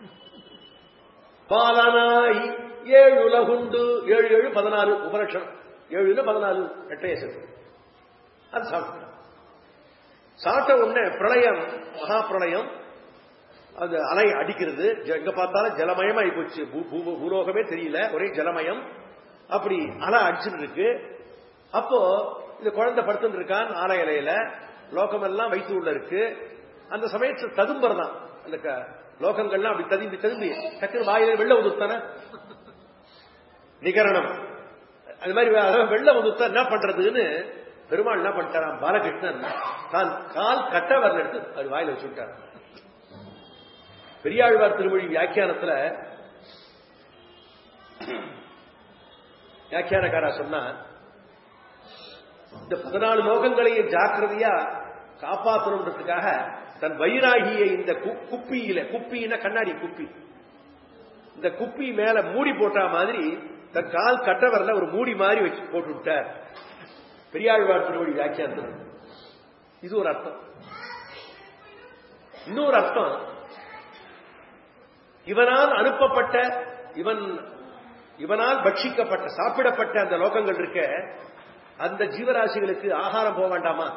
பாலனாய் ஏழு உலகுண்டு ஏழு ஏழு பதினாலு உபலட்சணம் ஏழுல பதினாலு எட்டைய சேர்த்து அது சாப்பிட்டான் சாப்பிட்ட உடனே பிரளயம் மகா பிரளயம் அது அலை அடிக்கிறது ஜ- எங்க பார்த்தாலும் ஜலமயமாயி போச்சு பூ- பூ- பூலோகமே தெரியல ஒரே ஜலமயம் அப்படி அலை அடிச்சுட்டு இருக்கு அப்போ இந்த குழந்தை படுத்துட்டு இருக்கான் ஆலை இலையில லோகமெல்லாம் வைத்து உள்ள இருக்கு அந்த சமயத்தில் ததும்பர் தான் அந்த க- லோகங்கள்லாம் அப்படி ததும்பி ததும்பி டக்குனு வாயில வெள்ள உதுத்தானே நிகரணம் அது மாதிரி அதாவது வெள்ள உதுத்தா என்ன பண்றதுன்னு பெருமாள் என்ன பண்ணிட்டாராம் பாலகிருஷ்ணன் தான் கால் கட்ட வரல எடுத்து அது வாயில வச்சுட்டார் பெரியாழ்வார் திருமொழி வியாக்கியானத்துல வியாக்கியானக்காரா சொன்னா இந்த பதினாலு லோகங்களையும் ஜாக்கிரதையா காப்பாற்றணுன்றதுக்காக தன் வயிறாகிய இந்த கு- குப்பியில குப்பின்னா கண்ணாடி குப்பி இந்த குப்பி மேல மூடி போட்டா மாதிரி தன் கால் கட்டவரில் ஒரு மூடி மாதிரி வச்சு போட்டு விட்டார் பெரியாழ்வார் திருவடி வியாக்கியானத்தில் இது ஒரு அர்த்தம் இன்னொரு அர்த்தம் இவனால் அனுப்பப்பட்ட இவன் இவனால் பட்சிக்கப்பட்ட சாப்பிடப்பட்ட அந்த லோகங்கள் இருக்க அந்த ஜீவராசிகளுக்கு ஆகாரம் போக வேண்டாமா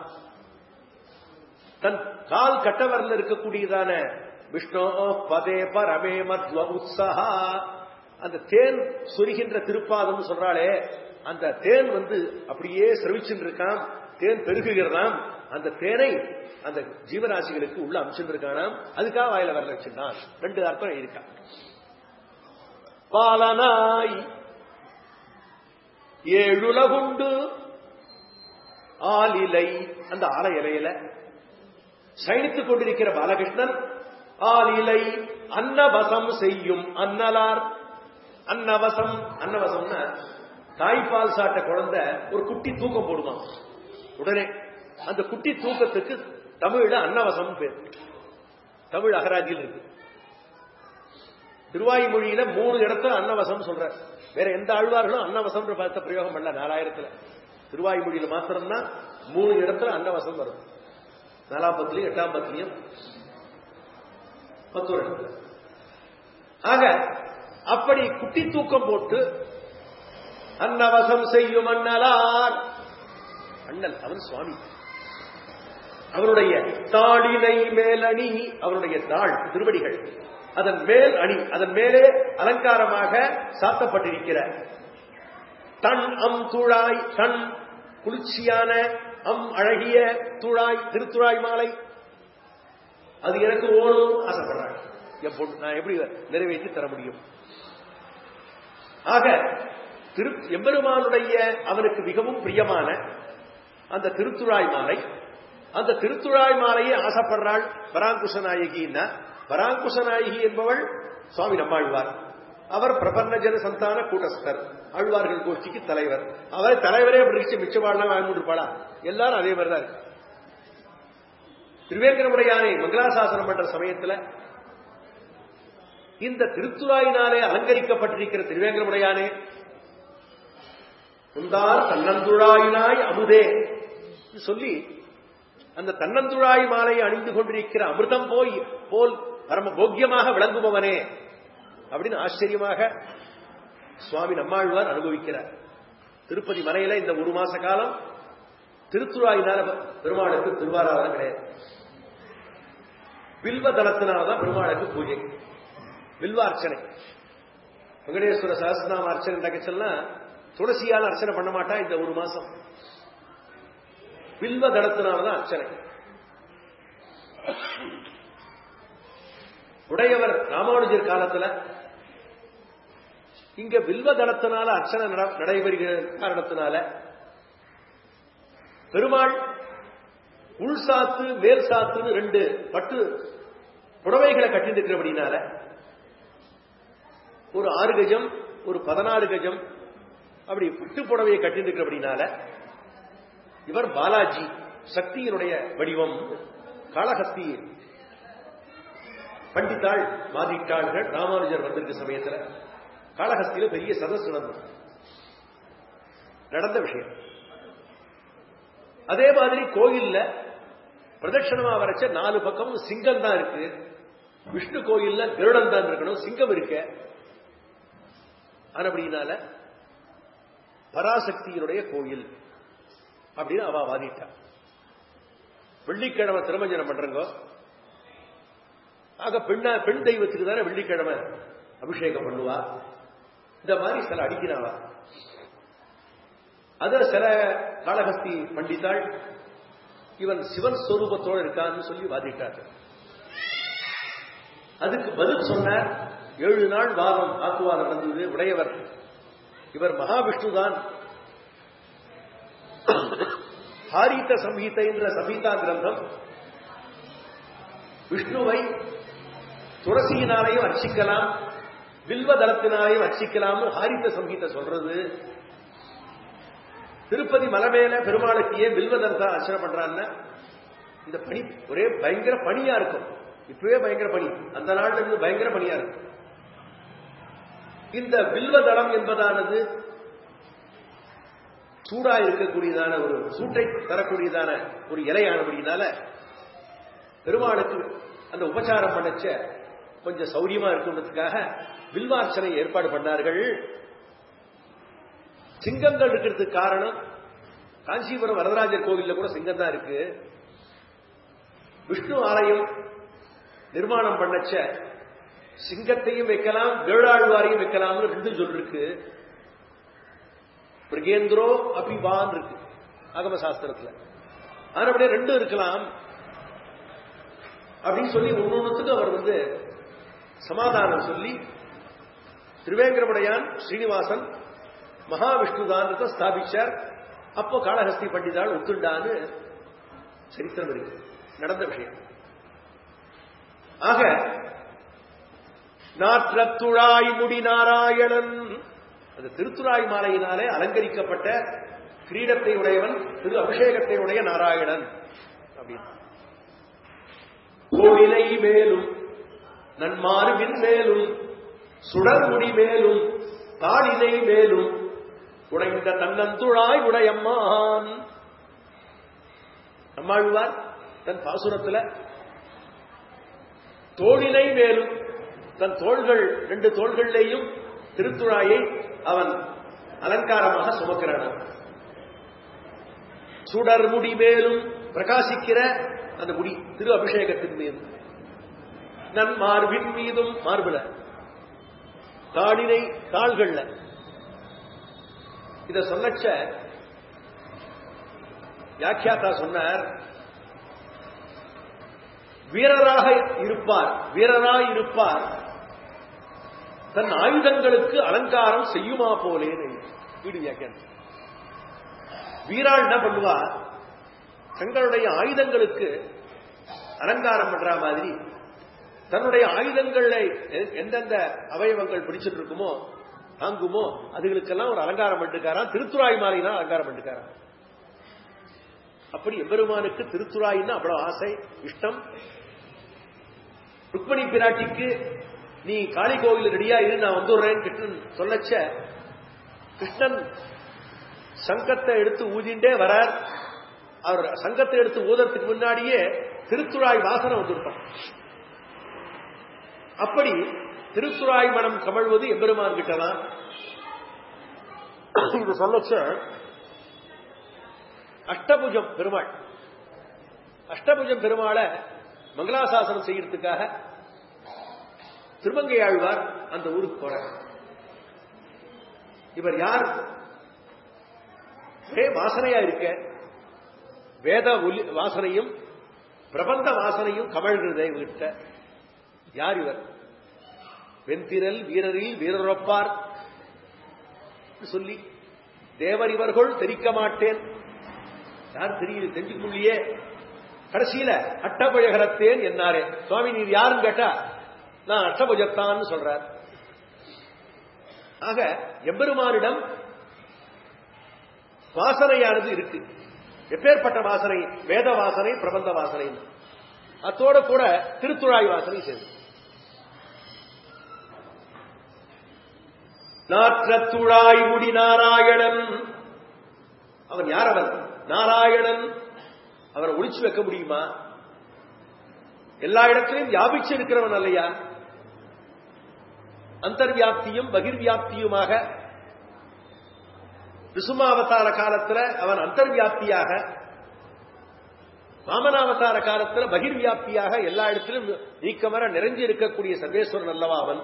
தன் கால் கட்டவரில் இருக்கக்கூடியதான விஷ்ணு பதே பரமே மத்வ உத்ஸஹா அந்த தேன் சொரிகின்ற திருப்பாதம் சொல்றாளே அந்த தேன் வந்து அப்படியே சிரவிச்சுட்டு இருக்கான் தேன் பெருகுகிறதாம் அந்த தேனை அந்த ஜீவராசிகளுக்கு உள்ள அமிச்சிருக்கானாம் அதுக்காக வாயில வரல வச்சிருந்தான் ரெண்டு அர்த்தம் இருக்கா பாலனாய் ஏழுலகுண்டு ஆலிலை அந்த ஆல இலையில சயனித்துக் கொண்டிருக்கிற பாலகிருஷ்ணன் ஆலிலை அன்னவசம் செய்யும் அன்னலார் அன்னவசம் அன்னவசம்னா தாய்ப்பால் சாட்ட குழந்தை ஒரு குட்டி தூக்கம் போடுவான் உடனே அந்த குட்டி தூக்கத்துக்கு தமிழ்ல அன்னவசம் பேர் தமிழ் அகராதியில் இருக்கு திருவாய்மொழியில மூணு இடத்துல அன்னவசம் சொல்ற வேற எந்த ஆழ்வார்களும் அன்னவசம் பார்த்த பிரயோகம் பண்ணல நாலாயிரத்துல திருவாய்மொழியில மாத்திரம்தான் மூணு இடத்துல அன்னவசம் வரும் நாலாம் பத்துலயும் எட்டாம் பத்துலயும் பத்தோரு இடத்துல ஆக அப்படி குட்டி தூக்கம் போட்டு அன்னவசம் செய்யும் அண்ணலார் அண்ணல் அவன் சுவாமி அவருடைய தாளினை மேலணி அவருடைய தாள் திருவடிகள் அதன் மேல் அணி அதன் மேலே அலங்காரமாக சாத்தப்பட்டிருக்கிற தன் அம் துழாய் தன் குளிர்ச்சியான அம் அழகிய துழாய் திருத்துழாய் மாலை அது எனக்கு ஓணும் ஆசைப்படுறாங்க என் பொண்ணு நான் எப்படி நிறைவேற்றி தர முடியும் ஆக திரு எம்பெருமானுடைய அவனுக்கு மிகவும் பிரியமான அந்த திருத்துழாய் மாலை அந்த திருத்துழாய் மாலையை ஆசைப்படுறாள் பராங்குஷ நாயகின்னா பராங்குஷ நாயகி என்பவள் சுவாமி நம்மாழ்வார் அவர் பிரபன்னஜன சந்தான கூட்டஸ்தர் ஆழ்வார்கள் கோஷ்டிக்கு தலைவர் அவர் தலைவரே அப்படி இருந்துச்சு மிச்சவாள்லாம் வாங்கி இருப்பாளா எல்லாரும் அதே மாதிரி தான் இருக்கு திருவேங்கரமுடையானை மங்களாசாசனம் பண்ற சமயத்துல இந்த திருத்துழாயினாலே அலங்கரிக்கப்பட்டிருக்கிற திருவேங்கரமுடையானே உந்தார் தன்னந்துழாயினாய் அமுதே என்று சொல்லி அந்த தன்னந்துழாய் மாலையை அணிந்து கொண்டிருக்கிற அமிர்தம் போய் போல் பரம போக்கியமாக விளங்குபவனே அப்படின்னு ஆச்சரியமாக சுவாமி நம்மாழ்வார் அனுபவிக்கிறார் திருப்பதி மலையில இந்த ஒரு மாச காலம் திருத்துழாயினால பெருமாளுக்கு திருவாராதனம் கிடையாது வில்வ தளத்தினாலதான் பெருமாளுக்கு பூஜை வில்வ அர்ச்சனை வெங்கடேஸ்வர சகசிரநாம அர்ச்சனை நடக்கச்சல்னா துளசியால் அர்ச்சனை பண்ண மாட்டா இந்த ஒரு மாசம் வில்வ தளத்தினாலதான் அர்ச்சனை உடையவர் ராமானுஜர் காலத்துல இங்க வில்வ தளத்தினால அர்ச்சனை நட- நடைபெறுகிற காரணத்தினால பெருமாள் உள் சாத்து மேல் சாத்துன்னு ரெண்டு பட்டு புடவைகளை கட்டியிருக்கிறபடினால ஒரு ஆறு கஜம் ஒரு பதினாறு கஜம் அப்படி பட்டு புடவையை கட்டியிருக்கிறபடினால இவர் பாலாஜி சக்தியினுடைய வடிவம் காளஹஸ்தி பண்டித்தாள் மாதிட்டாள்கள் ராமானுஜர் வந்திருக்க சமயத்துல காளஹஸ்தியில பெரிய சதஸ் நடந்தது நடந்த விஷயம் அதே மாதிரி கோயில்ல பிரதட்சணமா வரைச்ச நாலு பக்கமும் சிங்கம் தான் இருக்கு விஷ்ணு கோயில்ல கருடன் தான் இருக்கணும் சிங்கம் இருக்க அப்படினால பராசக்தியினுடைய கோயில் அப்படின்னு அவ வாதிட்டா வெள்ளிக்கிழமை திருமஞ்சனம் பண்றங்கோ ஆக பெண்ணா பெண் தெய்வத்துக்கு தானே வெள்ளிக்கிழமை அபிஷேகம் பண்ணுவா இந்த மாதிரி சில அடிக்கிறாவா அத சில காளஹஸ்தி பண்டித்தாள் இவன் சிவன் ஸ்வரூபத்தோடு இருக்கான்னு சொல்லி வாதிட்டார்கள் அதுக்கு பதில் சொன்னார் ஏழு நாள் வாதம் ஆக்குவார் நடந்தது உடையவர் இவர் மகாவிஷ்ணு தான் ஹாரித்த சம்ஹிதை என்ற சம்ஹிதா கிரந்தம் விஷ்ணுவை துளசியினாலையும் அர்ச்சிக்கலாம் வில்வ தளத்தினாலையும் அர்ச்சிக்கலாம்னு ஹாரித்த சம்ஹிதை சொல்றது திருப்பதி மலை மேல பெருமாளுக்கு ஏன் வில்வதன் தான் அர்ச்சனை பண்றான்னா இந்த பனி ஒரே பயங்கர பனியா இருக்கும் இப்பவே பயங்கர பனி அந்த நாள்ல இருந்து பயங்கர பனியா இருக்கும் இந்த வில்வதளம் என்பதானது சூடா இருக்கக்கூடியதான ஒரு சூட்டை தரக்கூடியதான ஒரு இலையானபடினால பெருமாளுக்கு அந்த உபச்சாரம் பண்ணச்ச கொஞ்சம் சௌரியமா இருக்குன்றதுக்காக வில்வார்ச்சனை ஏற்பாடு பண்ணார்கள் சிங்கங்கள் இருக்கிறதுக்கு காரணம் காஞ்சிபுரம் வரதராஜர் கோவில்ல கூட சிங்கம் தான் இருக்கு விஷ்ணு ஆலயம் நிர்மாணம் பண்ணச்ச சிங்கத்தையும் வைக்கலாம் வேளாழ்வாரையும் வைக்கலாம்னு ரெண்டு சொல் இருக்கு மிருகேந்திரோ அபிவான் இருக்கு ஆகம சாஸ்திரத்துல ஆனபடியே ரெண்டும் இருக்கலாம் அப்படின்னு சொல்லி ஒன்னொன்னுத்துக்கு அவர் வந்து சமாதானம் சொல்லி திருவேங்கரமுடையான் ஸ்ரீனிவாசன் மகாவிஷ்ணுதான் ஸ்தாபிச்சார் அப்போ காளஹஸ்தி பண்டிதாள் ஒத்துண்டான்னு சரித்திரம் இருக்கு நடந்த விஷயம் ஆக நாற்றத்துழாய் முடி நாராயணன் அந்த திருத்துழாய் மாலையினாலே அலங்கரிக்கப்பட்ட கிரீடத்தை உடையவன் திரு அபிஷேகத்தை உடைய நாராயணன் அப்படின்னு கோவிலை மேலும் நன்மார்பின் மேலும் சுடர்முடி மேலும் தாளிலை மேலும் உடைந்த தன்னந்துழாய் உடையம்மான் நம்மாழ்வார் தன் பாசுரத்துல தோளினை மேலும் தன் தோள்கள் ரெண்டு தோள்களிலேயும் திருத்துழாயை அவன் அலங்காரமாக சுமக்கிறான் சுடர் முடி மேலும் பிரகாசிக்கிற அந்த முடி திரு அபிஷேகத்தின் மீது நன் மார்பின் மீதும் மார்பில தாளினை தாள்கள்ல இத சொல்லச்ச வியாக்கியாத்தா சொன்னார் வீரராக இருப்பார் வீரராய் இருப்பார் தன் ஆயுதங்களுக்கு அலங்காரம் செய்யுமா போலேன்னு வீடு வியாக்கியம் வீராள் என்ன பண்ணுவா தங்களுடைய ஆயுதங்களுக்கு அலங்காரம் பண்ற மாதிரி தன்னுடைய ஆயுதங்களை எந்தெந்த அவயவங்கள் பிடிச்சிட்டு இருக்குமோ தாங்குமோ அதுகளுக்கெல்லாம் ஒரு அலங்காரம் பண்ணிருக்காராம் திருத்துறாய் மாலைனா அலங்காரம் பண்ணிருக்காராம் அப்படி எம்பெருமானுக்கு திருத்துறாயின்னா அவ்வளவு ஆசை இஷ்டம் ருக்மணி பிராட்டிக்கு நீ காளி கோவில் ரெடியா இரு நான் வந்துடுறேன் கிருஷ்ணன் சொல்லச்ச கிருஷ்ணன் சங்கத்தை எடுத்து ஊதிண்டே வரார் அவர் சங்கத்தை எடுத்து ஊதறதுக்கு முன்னாடியே திருத்துழாய் வாசனை வந்துருப்பான் அப்படி திருத்துழாய் மனம் கமழ்வது எம்பெருமான் கிட்டதான் இது சொல்லச்ச அஷ்டபுஜம் பெருமாள் அஷ்டபுஜம் பெருமாளை மங்களாசாசனம் செய்யறதுக்காக திருமங்கை ஆழ்வார் அந்த ஊருக்கு போறார் இவர் யார் ஒரே வாசனையா இருக்க வேத ஒலி வாசனையும் பிரபந்த வாசனையும் கமழ்கிறதே இவர்கிட்ட யார் இவர் வெண்திரல் வீரரில் வீரரொப்பார் சொல்லி தேவர் இவர்கள் தெரிக்க மாட்டேன் யார் தெரியல தெரிஞ்சுக்க முடியே கடைசியில அட்டபழகரத்தேன் என்னாரே சுவாமி நீர் யாருன்னு கேட்டா நான் அஷ்டபுஜத்தான் சொல்றார் ஆக எம்பெருமானிடம் வாசனையானது இருக்கு எப்பேற்பட்ட வாசனை வேத வாசனை பிரபந்த வாசனை அத்தோட கூட திருத்துழாய் வாசனை சேர்ந்து நாற்றத்துழாய் முடி நாராயணன் அவன் யார் அவன் நாராயணன் அவரை ஒழிச்சு வைக்க முடியுமா எல்லா இடத்திலையும் வியாபிச்சு இருக்கிறவன் அல்லையா அந்தர்வியாப்தியும் பகிர்வியாப்தியுமாக ரிசுமாவதார காலத்துல அவன் அந்தர்வியாப்தியாக வாமனாவதார காலத்துல பகிர்வியாப்தியாக எல்லா இடத்திலும் நீக்கமர நிறைஞ்சு இருக்கக்கூடிய சர்வேஸ்வரன் அல்லவா அவன்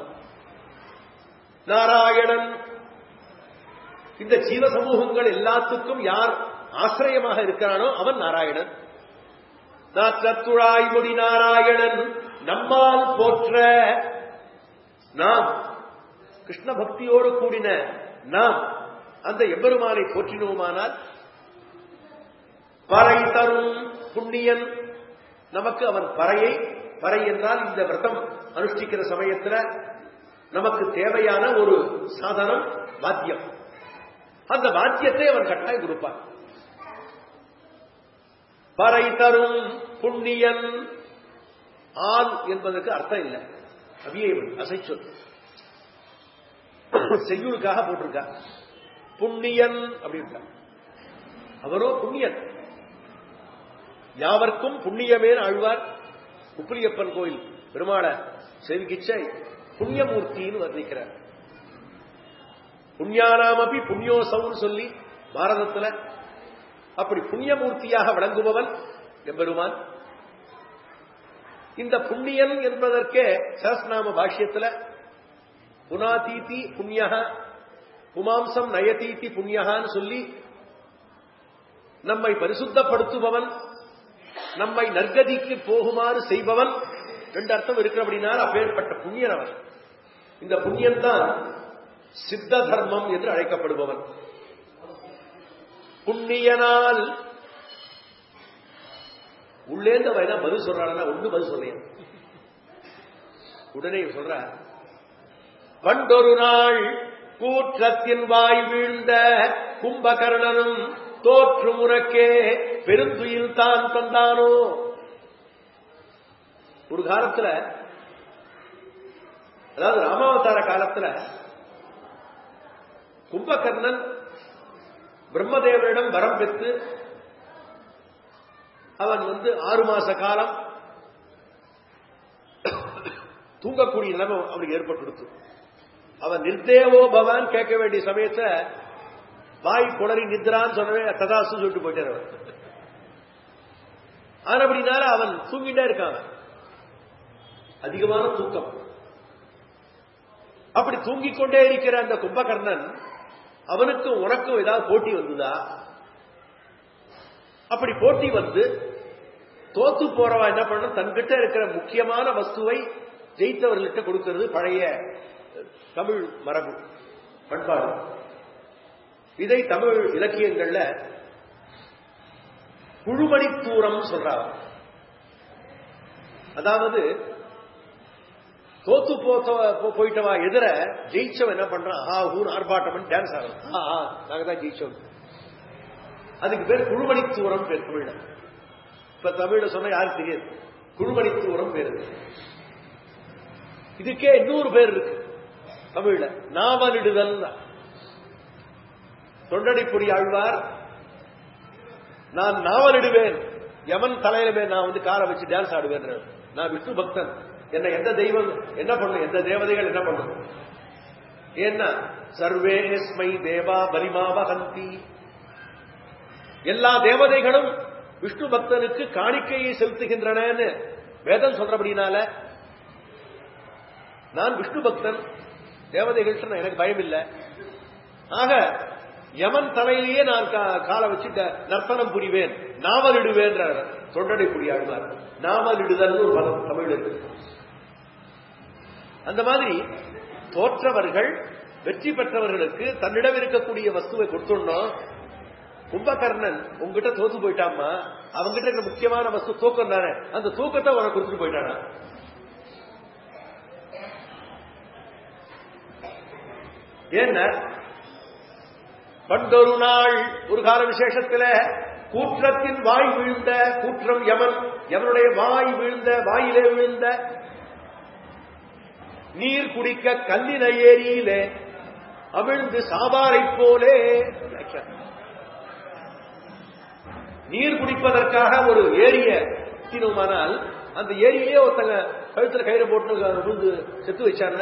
நாராயணன் இந்த ஜீவ சமூகங்கள் எல்லாத்துக்கும் யார் ஆசிரியமாக இருக்கிறானோ அவன் நாராயணன் நாற்றத்துழாய் முடி நாராயணன் நம்மால் போற்ற நாம் கிருஷ்ண பக்தியோடு கூடின நாம் அந்த எம்பெருமானை போற்றினோமானால் பறை தரும் புண்ணியன் நமக்கு அவன் பறையை பறை என்றால் இந்த விரதம் அனுஷ்டிக்கிற சமயத்தில் நமக்கு தேவையான ஒரு சாதனம் வாத்தியம் அந்த பாக்கியத்தை அவன் கட்டாயம் கொடுப்பான் பறை தரும் புண்ணியன் ஆண் என்பதற்கு அர்த்தம் இல்லை அபியவன் அசைச்சொல் செய்யுளுக்காக போட்டிருக்கா புண்ணியன் அப்படின்ட்டா அவரோ புண்ணியன் யாவர்க்கும் புண்ணியமே ஆழ்வார் உப்பிலியப்பன் கோயில் பெருமாளை செவிக்கிச்ச புண்ணியமூர்த்தின்னு வர்ணிக்கிறார் புண்ணியானாமபி புண்ணியோசவுன்னு சொல்லி பாரதத்துல அப்படி புண்ணியமூர்த்தியாக விளங்குபவன் எம்பெருமான் இந்த புண்ணியன் என்பதற்கே சஹஸ்நாம பாஷ்யத்துல புனாதீதி புண்ணியக புமாம்சம் நயதீதி புண்ணியகான்னு சொல்லி நம்மை பரிசுத்தப்படுத்துபவன் நம்மை நற்கதிக்கு போகுமாறு செய்பவன் ரெண்டு அர்த்தம் இருக்கிறபடினால் அப்பேற்பட்ட புண்ணியன் அவன் இந்த புண்ணியன் தான் சித்த தர்மம் என்று அழைக்கப்படுபவன் புண்ணியனால் உள்ளேந்து அவன் என்ன பதில் சொல்றானா ஒண்ணு பதில் சொல்றேன் உடனே சொல்ற வண்டொரு நாள் கூற்றத்தின் வாய் வீழ்ந்த கும்பகர்ணனும் தோற்று உனக்கே பெருந்துயில் தான் தந்தானோ ஒரு காலத்துல அதாவது ராமாவதார காலத்துல கும்பகர்ணன் பிரம்மதேவரிடம் வரம் பெற்று அவன் வந்து ஆறு மாச காலம் தூங்கக்கூடிய நிலைமை அவனுக்கு ஏற்பட்டுடுத்து அவன் நிர்தேவோ பவான் கேட்க வேண்டிய சமயத்தை வாய் குளறி நித்ரான்னு சொன்னவே ததாசு சொல்லிட்டு போயிட்டார் அவன் ஆனபடினால அவன் தூங்கிட்டே இருக்கான் அதிகமான தூக்கம் அப்படி தூங்கிக் கொண்டே இருக்கிற அந்த கும்பகர்ணன் அவனுக்கும் உனக்கும் ஏதாவது போட்டி வந்ததா அப்படி போட்டி வந்து தோத்து போறவா என்ன பண்ண தன்கிட்ட இருக்கிற முக்கியமான வஸ்துவை ஜெயித்தவர்கள்ட்ட கொடுக்கிறது பழைய தமிழ் மரபு பண்பாடு இதை தமிழ் இலக்கியங்கள்ல குழுமணித்தூரம் சொல்றாங்க அதாவது தோத்து போத்த போயிட்டவா எதிர ஜெயிச்சவன் என்ன பண்றான் ஆ ஊன் ஆர்ப்பாட்டம் டான்ஸ் ஆடுறான் ஆ நாங்க தான் ஜெயிச்சோம் அதுக்கு பேர் குழுமணித்தூரம் பேர் தமிழ்ல இப்ப தமிழ்ல சொன்ன யாருக்கு தெரியாது குழுமணித்தூரம் பேர் இதுக்கே இன்னொரு பேர் இருக்கு தமிழ்ல நாவலிடுதல் தொண்டடிப்புடி ஆழ்வார் நான் நாவலிடுவேன் யமன் தலையில நான் வந்து காரை வச்சு டான்ஸ் ஆடுவேன் நான் விஷ்ணு பக்தன் என்ன எந்த தெய்வம் என்ன பண்ணும் எந்த தேவதைகள் என்ன பண்ணும் ஏன்னா சர்வேஸ்மை தேவா பலிமாவகந்தி எல்லா தேவதைகளும் விஷ்ணு பக்தனுக்கு காணிக்கையை செலுத்துகின்றன வேதம் சொல்றபடினால நான் விஷ்ணு பக்தன் தேவதைகள் எனக்கு பயம் இல்லை ஆக யமன் தலையிலேயே நான் காலை வச்சு நர்த்தனம் புரிவேன் நாவலிடுவேன் தொண்டடை புரியாடுவார் நாவலிடுதல் ஒரு பதம் தமிழ் இருக்கு அந்த மாதிரி தோற்றவர்கள் வெற்றி பெற்றவர்களுக்கு தன்னிடம் இருக்கக்கூடிய வஸ்துவை கொடுத்துடணும் கும்பகர்ணன் உங்ககிட்ட தோத்து போயிட்டாமா அவங்கிட்ட இருக்க முக்கியமான வஸ்து தூக்கம் தானே அந்த தூக்கத்தை உனக்கு கொடுத்துட்டு போயிட்டானா ஏன்ன பண்டொரு நாள் ஒரு கால விசேஷத்துல கூற்றத்தின் வாய் வீழ்ந்த கூற்றம் யமன் யமனுடைய வாய் வீழ்ந்த வாயிலே வீழ்ந்த நீர் குடிக்க கல்லின ஏரியிலே அமிழ்ந்து சாபாரை போலே நீர் குடிப்பதற்காக ஒரு ஏரிய தினமானால் அந்த ஏரியிலே ஒருத்தங்க கழுத்துல கயிறு போட்டு விழுந்து செத்து வச்சாங்க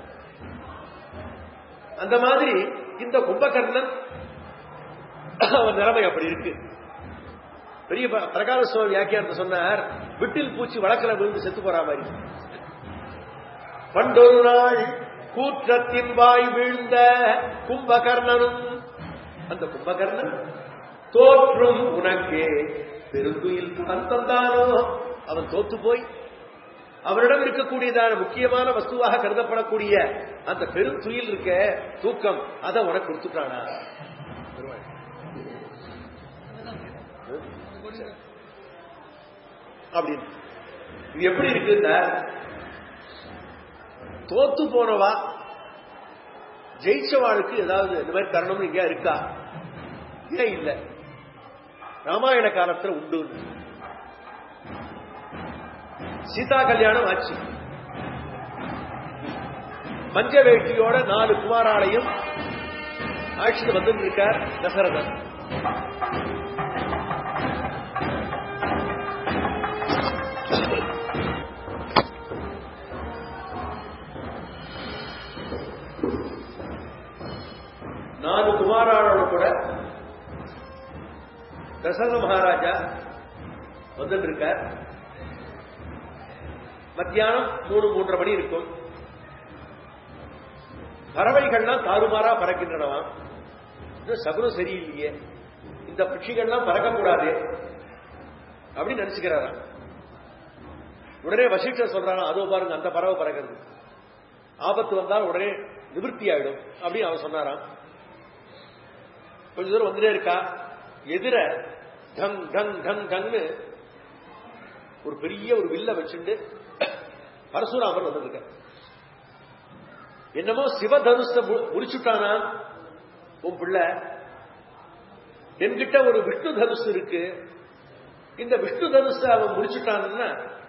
அந்த மாதிரி இந்த கும்பகர்ணன் அவன் நிலைமை அப்படி இருக்கு பெரிய பிரகார சுவாமி வியாக்கியாரத்தை சொன்னார் விட்டில் பூச்சி வழக்கில் விழுந்து செத்து போற மாதிரி பண்டொரு நாள் கூற்றத்தின் வாய் வீழ்ந்த கும்பகர்ணனும் அந்த கும்பகர்ணன் தோற்றும் உனக்கே பெருந்துயில் தான் தந்தானோ அவன் தோத்து போய் அவரிடம் இருக்கக்கூடியதான முக்கியமான வஸ்துவாக கருதப்படக்கூடிய அந்த பெருந்துயில் இருக்க தூக்கம் அதை உனக்கு கொடுத்துட்டானா அப்படின்னு இது எப்படி இருக்குன்னா தோத்து போனவா ஜெயிச்சவாளுக்கு ஏதாவது இந்த மாதிரி தருணம் இங்க இருக்கா ஏன் இல்ல ராமாயண காலத்துல உண்டு சீதா கல்யாணம் ஆச்சு மஞ்ச வேட்டியோட நாலு குமாராலையும் ஆட்சியில் வந்து இருக்கார் தசரதன் நாலு குமாராளோட கூட தசரத மகாராஜா வந்துட்டு இருக்கார் மத்தியானம் மூணு மூன்றரை மணி இருக்கும் பறவைகள்லாம் தாறுமாறா பறக்கின்றனவாம் இன்னும் சகுனம் சரியில்லையே இந்த பட்சிகள்லாம் பறக்கக்கூடாது அப்படின்னு நினைச்சுக்கிறாராம் உடனே வசிஷ்டர் சொல்றாராம் அதோ பாருங்க அந்த பறவை பறக்கிறது ஆபத்து வந்தால் உடனே நிவர்த்தி ஆயிடும் அப்படின்னு அவன் சொன்னாராம் கொஞ்ச தூரம் வந்துட்டே இருக்கா எதிர டங் டங் டங் டங்னு ஒரு பெரிய ஒரு வில்ல வச்சுட்டு பரசுராமர் வந்திருக்க என்னமோ சிவதனுஷ முடிச்சுட்டானா உன் பிள்ளை என்கிட்ட ஒரு விஷ்ணு தனுசு இருக்கு இந்த விஷ்ணு தனுசு அவன் முடிச்சுட்டான்னா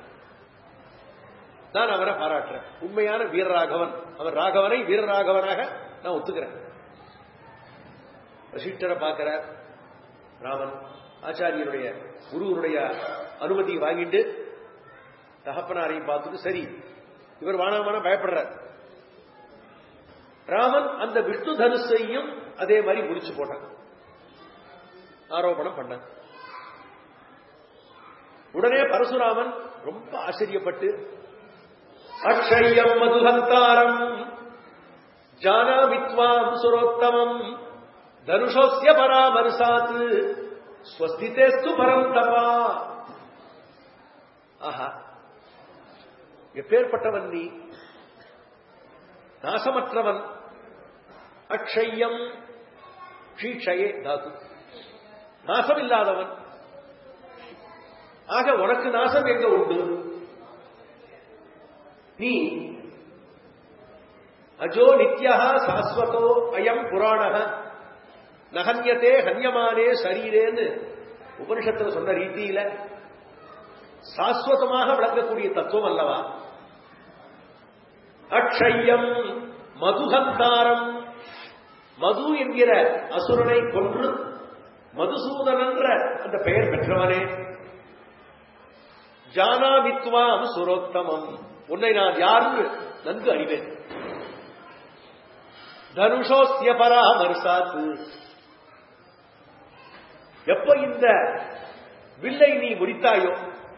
நான் அவரை பாராட்டுறேன் உண்மையான வீரராகவன் அவன் ராகவனை வீரராகவனாக நான் ஒத்துக்கிறேன் வசிஷ்டரை பார்க்கிறார் ராமன் ஆச்சாரியனுடைய குருவனுடைய அனுமதி வாங்கிட்டு தகப்பனாரையும் பார்த்துட்டு சரி இவர் வானாமான பயப்படுறார் ராமன் அந்த விஷ்ணு தனுஷையும் அதே மாதிரி முடிச்சு போட்டான் ஆரோபணம் பண்ணான் உடனே பரசுராமன் ரொம்ப ஆச்சரியப்பட்டு அக்ஷயம் மதுஹந்தாரம் ஜானாமித்வாம் சுரோத்தமம் தனுஷோஸ்ய பராமர்சாத் ஸ்வஸ்திதேஸ்து பரந்தபா ஆஹா எப்பேற்பட்டவன் நீ நாசமற்றவன் அக்ஷயம் ஷீஷயே தாது நாசம் இல்லாதவன் ஆக உனக்கு நாசம் எங்க உண்டு நீ அஜோ நித்யா சாஸ்வதோ அயம் புராண நகன்யத்தே ஹன்யமானே சரீரேன்னு உபனிஷத்துல சொன்ன ரீதியில சாஸ்வதமாக விளங்கக்கூடிய தத்துவம் அல்லவா அக்ஷயம் மதுகந்தாரம் மது என்கிற அசுரனை கொன்று மதுசூதனன்ற அந்த பெயர் பெற்றவனே ஜானாமித்வாம் சுரோத்தமம் உன்னை நான் யாருன்னு நன்கு அறிவேன் தனுஷோஸ்ய பராமர்சாத்து எப்ப இந்த வில்லை நீ முடித்தாயோ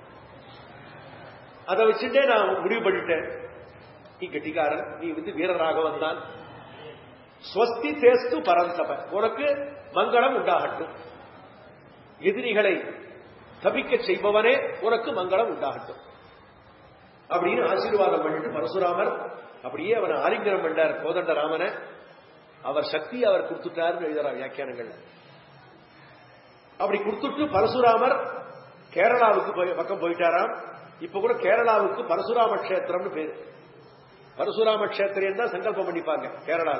அதை வச்சுட்டே நான் முடிவு பண்ணிட்டேன் நீ கெட்டிக்காரன் நீ வந்து வீரராக வந்தான் ஸ்வஸ்தி தேஸ்து பரந்தப உனக்கு மங்களம் உண்டாகட்டும் எதிரிகளை தபிக்க செய்பவனே உனக்கு மங்களம் உண்டாகட்டும் அப்படின்னு ஆசீர்வாதம் பண்ணிட்டு பரசுராமர் அப்படியே அவனை ஆலிங்கனம் பண்ணார் கோதண்ட ராமனை அவர் சக்தி அவர் கொடுத்துட்டாருன்னு எழுதுறார் வியாக்கியானங்கள்ல அப்படி கொடுத்துட்டு பரசுராமர் கேரளாவுக்கு போய் பக்கம் போயிட்டாராம் இப்ப கூட கேரளாவுக்கு பரசுராம கஷேத்திரம்னு பேரு பரசுராம கஷேத்திரம் தான் சங்கல்பம் பண்ணிப்பாங்க கேரளால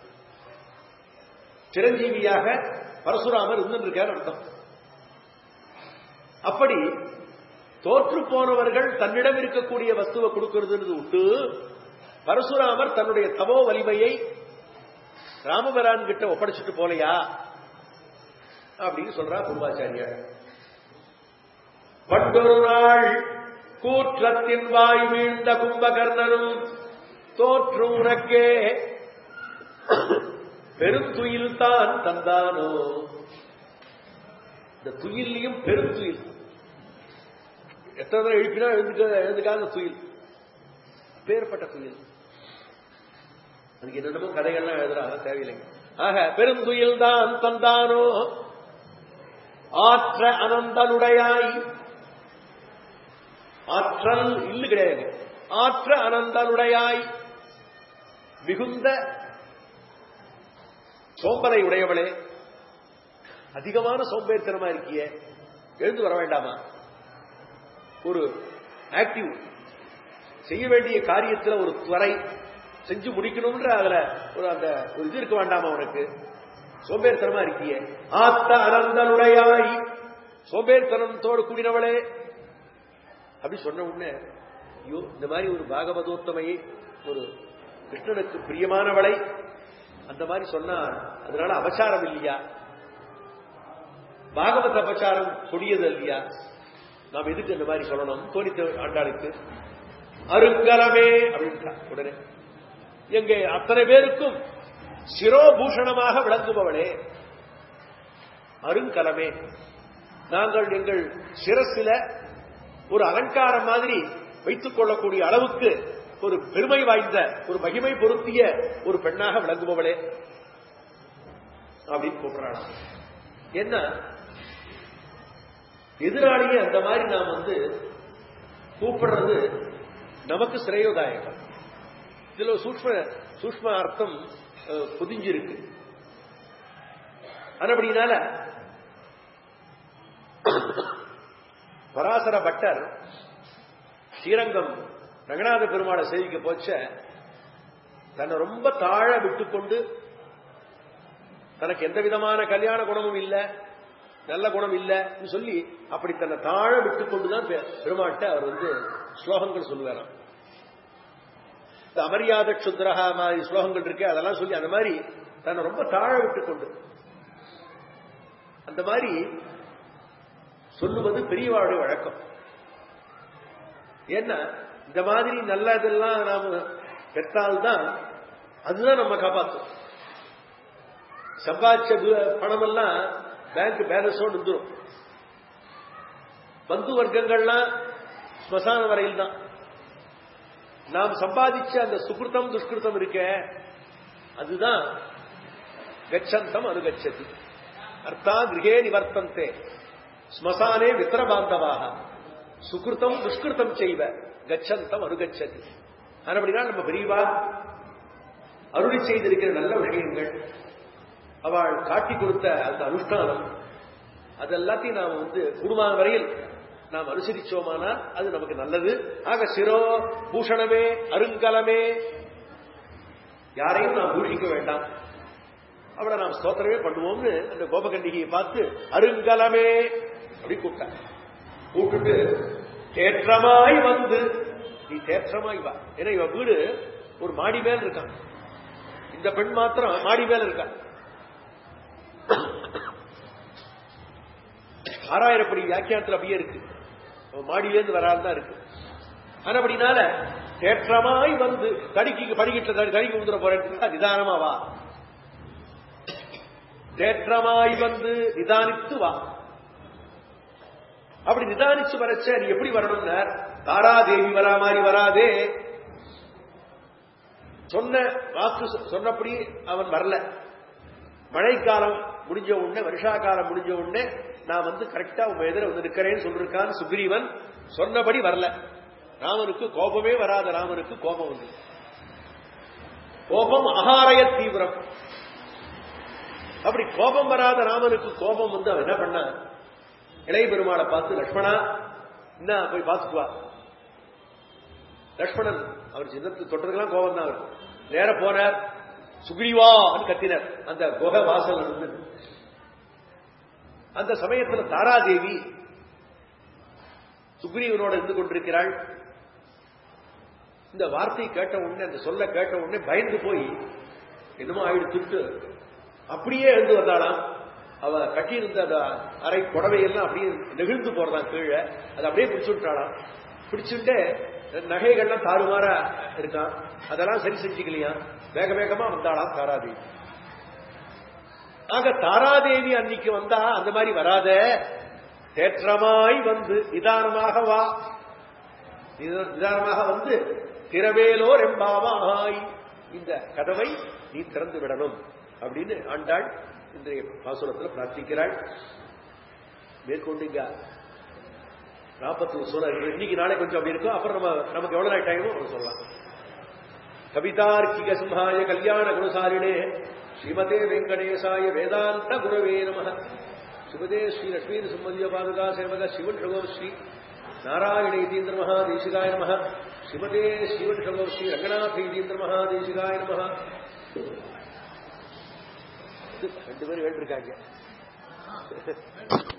சிரஞ்சீவியாக பரசுராமர் இருந்திருக்கார் அர்த்தம் அப்படி தோற்று போனவர்கள் தன்னிடம் இருக்கக்கூடிய வஸ்துவை கொடுக்கிறது விட்டு பரசுராமர் தன்னுடைய தவோ வலிமையை ராமபிரான் கிட்ட ஒப்படைச்சிட்டு போலையா அப்படின்னு சொல்றா பூர்வாச்சாரியார் பண்டொரு நாள் கூற்றத்தின் வாய் வீழ்ந்த கும்பகர்ணனும் தோற்று உனக்கே பெருந்துயில் தான் தந்தானோ இந்த துயிலையும் பெருந்துயில் எத்தனை தடவை எழுப்பினா எழுந்துக்க எழுந்துக்காத துயில் பேர்பட்ட துயில் அதுக்கு என்னென்னமோ கதைகள்லாம் எழுதுறாங்க தேவையில்லைங்க ஆக பெருந்துயில் தான் தந்தானோ ஆற்ற அனந்தனுடையாய் ஆற்றல் இல்லு கிடையாது ஆற்ற அனந்தனுடையாய் மிகுந்த சோம்பலை உடையவளே அதிகமான சோம்பேறித்தனமா இருக்கிய எழுந்து வர வேண்டாமா ஒரு ஆக்டிவ் செய்ய வேண்டிய காரியத்தில் ஒரு துறை செஞ்சு முடிக்கணும்ன்ற அதுல ஒரு அந்த ஒரு இது இருக்க வேண்டாமா உனக்கு சோம்பேறித்தனமா இருக்கியே ஆத்த அனந்தனுடையாய் சோம்பேறித்தனத்தோடு கூடினவளே அப்படி சொன்ன உடனே ஐயோ இந்த மாதிரி ஒரு பாகவதோத்தமையை ஒரு கிருஷ்ணனுக்கு பிரியமானவளை அந்த மாதிரி சொன்னா அதனால அபசாரம் இல்லையா பாகவத அபசாரம் கொடியது இல்லையா நாம் எதுக்கு இந்த மாதிரி சொல்லணும் தோணித்த ஆண்டாளுக்கு அருங்கலமே அப்படின்ட்டா உடனே எங்க அத்தனை பேருக்கும் சிரோபூஷணமாக விளங்குபவளே அருங்கலமே நாங்கள் எங்கள் சிரசில ஒரு அலங்காரம் மாதிரி வைத்துக் கொள்ளக்கூடிய அளவுக்கு ஒரு பெருமை வாய்ந்த ஒரு மகிமை பொருத்திய ஒரு பெண்ணாக விளங்குபவளே அப்படின்னு கூப்பிடுறாங்க என்ன எதிராளியே அந்த மாதிரி நாம் வந்து கூப்பிடுறது நமக்கு சிரயோதாயகம் இதுல சூக்ம சூக்ம அர்த்தம் அஹ், புதிஞ்சிருக்கு ஆனபடினால பராசர பட்டர் ஸ்ரீரங்கம் ரங்கநாத பெருமாளை சேவிக்க போச்ச தன்னை ரொம்ப தாழ விட்டுக்கொண்டு தனக்கு எந்த விதமான கல்யாண குணமும் இல்ல நல்ல குணம் இல்லைன்னு சொல்லி அப்படி தன்னை தாழ விட்டுக்கொண்டுதான் பெ- பெருமாள்கிட்ட அவர் வந்து ஸ்லோகங்கள் சொல்லுவாராம் இந்த அமரியாத க்ஷுத்ரஹா மாதிரி ஸ்லோகங்கள் இருக்கு அதெல்லாம் சொல்லி அந்த மாதிரி தன்னை ரொம்ப தாழ விட்டுக்கொண்டு அந்த மாதிரி சொல்லுவது பெரியவாளுடைய வழக்கம் ஏன்னா இந்த மாதிரி நல்லதெல்லாம் நாம பெற்றால்தான் அதுதான் நம்ம காப்பாற்றும் சம்பாதிச்ச து- பணமெல்லாம் பேங்க் பேலன்ஸோடு வந்துடும் பந்து வர்க்கங்கள்லாம் ஸ்மசான வரையில் தான் நாம் சம்பாதிச்ச அந்த சுகிருத்தம் துஷ்கிருத்தம் இருக்க அதுதான் கச்சந்தம் அனுகச்சதி அர்த்தா கிரகே நிவர்த்தந்தே ஸ்மசானே மித்திர பாந்தவாக சுகிருத்தம் துஷ்கிருத்தம் செய்வ கச்சந்தம் அனுகச்சதி அப்படின்னா நம்ம பெரியவா அருளி செய்திருக்கிற நல்ல விஷயங்கள் அவள் காட்டி கொடுத்த அந்த அனுஷ்டானம் அதெல்லாத்தையும் நாம் வந்து குடும்ப வரையில் நாம் அனுசரிச்சோமானால் அது நமக்கு நல்லது ஆக சிரோ பூஷணமே அருங்கலமே யாரையும் நாம் பூஷிக்க வேண்டாம் அவளை நாம் ஸ்தோத்திரமே பண்ணுவோம்னு அந்த கோபகண்டிகையை பார்த்து அருங்கலமே அப்படி கூப்பிட்டான் கூப்பிட்டு தேற்றமாய் வந்து நீ தேற்றமாய் வா ஏன்னா இவ வீடு ஒரு மாடி மேல் இருக்கான் இந்த பெண் மாத்திரம் மாடி மேல இருக்கா ஆறாயிரப்படி வியாக்கியானத்தில் அப்படியே இருக்கு அவன் மாடியிலேருந்து வராதான் இருக்கு ஆனா அப்படினால தேற்றமாய் வந்து தடிக்கு படிக்கிட்ட தடிக்கு உந்துற போறேன் நிதானமா வா தேற்றமாய் வந்து நிதானித்து வா அப்படி நிதானிச்சு வரச்ச நீ எப்படி வரணும்னா தாராதேவி வரா மாதிரி வராதே சொன்ன வாக்கு சொ- சொன்னபடி அவன் வரல மழைக்காலம் முடிஞ்ச உடனே வருஷா காலம் முடிஞ்ச உடனே நான் வந்து கரெக்டா உங்க எதிர வந்து நிக்கிறேன்னு சொல்லிருக்கான் சுக்ரீவன் சொன்னபடி வரல ராமனுக்கு கோபமே வராத ராமனுக்கு கோபம் வந்து கோபம் ஆகாரய தீவிரம் அப்படி கோபம் வராத ராமனுக்கு கோபம் வந்து அவன் என்ன பண்ணான் இளைய பெருமாளை பார்த்து லக்ஷ்மணா என்ன போய் பார்த்துட்டு வா லக்ஷ்மணன் அவர் சின்னத்து தொட்டதுக்கெல்லாம் கோபம் தான் இருக்கும் நேர போனார் சுக்ரீவா கத்தினர் அந்த குகை வாசல் இருந்து அந்த சமயத்தில் தாராதேவி சுக்ரீவனோட இருந்து கொண்டிருக்கிறாள் இந்த வார்த்தை கேட்ட உடனே அந்த சொல்ல கேட்ட உடனே பயந்து போய் என்னமோ ஆயிடுத்துட்டு அப்படியே எழுந்து வந்தாளாம் அவ கட்டியிருந்த அந்த அரை புடவையெல்லாம் அப்படியே நெகிழ்ந்து போறதான் கீழே அதை அப்படியே பிடிச்சு விட்டாளாம் பிடிச்சுட்டு நகைகள்லாம் தாறுமாறா இருக்கான் அதெல்லாம் சரி செஞ்சுக்கலையா வேக வேகமா வந்தாளாம் தாராதேவி ஆக தாராதேவி அன்னைக்கு வந்தா அந்த மாதிரி வராத தேற்றமாய் வந்து நிதானமாக வா நித- நிதானமாக வந்து திரவேலோர் எம்பாவாய் இந்த கதவை நீ திறந்து விடணும் அப்படின்னு ஆண்டாள் இன்றைய பாசுரத்தில் பிரார்த்திக்கிறாள் மேற்கொண்டு இங்க நாற்பத்தி சொல்ல இன்னைக்கு நாளை கொஞ்சம் அப்படி இருக்கும் அப்புறம் நம்ம நமக்கு எவ்வளவு நாள் டைமோ அவ்வளவு சொல்லலாம் கவிதார்க்கிக சிம்ஹாய கல்யாண குணசாரிணே ஸ்ரீமதே வெங்கடேசாய வேதாந்த குரவே நம ஸ்ரீமதே ஸ்ரீ லட்சுமீ சுமதிய பாதுகா சேவக சிவன் ரகோ ஸ்ரீ நாராயண யதீந்திர மகா தேசிகாய நம ஸ்ரீமதே ஸ்ரீவன் ஸ்ரீ ரங்கநாதீந்திர மகாதேசிகாய நமஹ ரெண்டு பேரும் வேண்டிருக்காங்க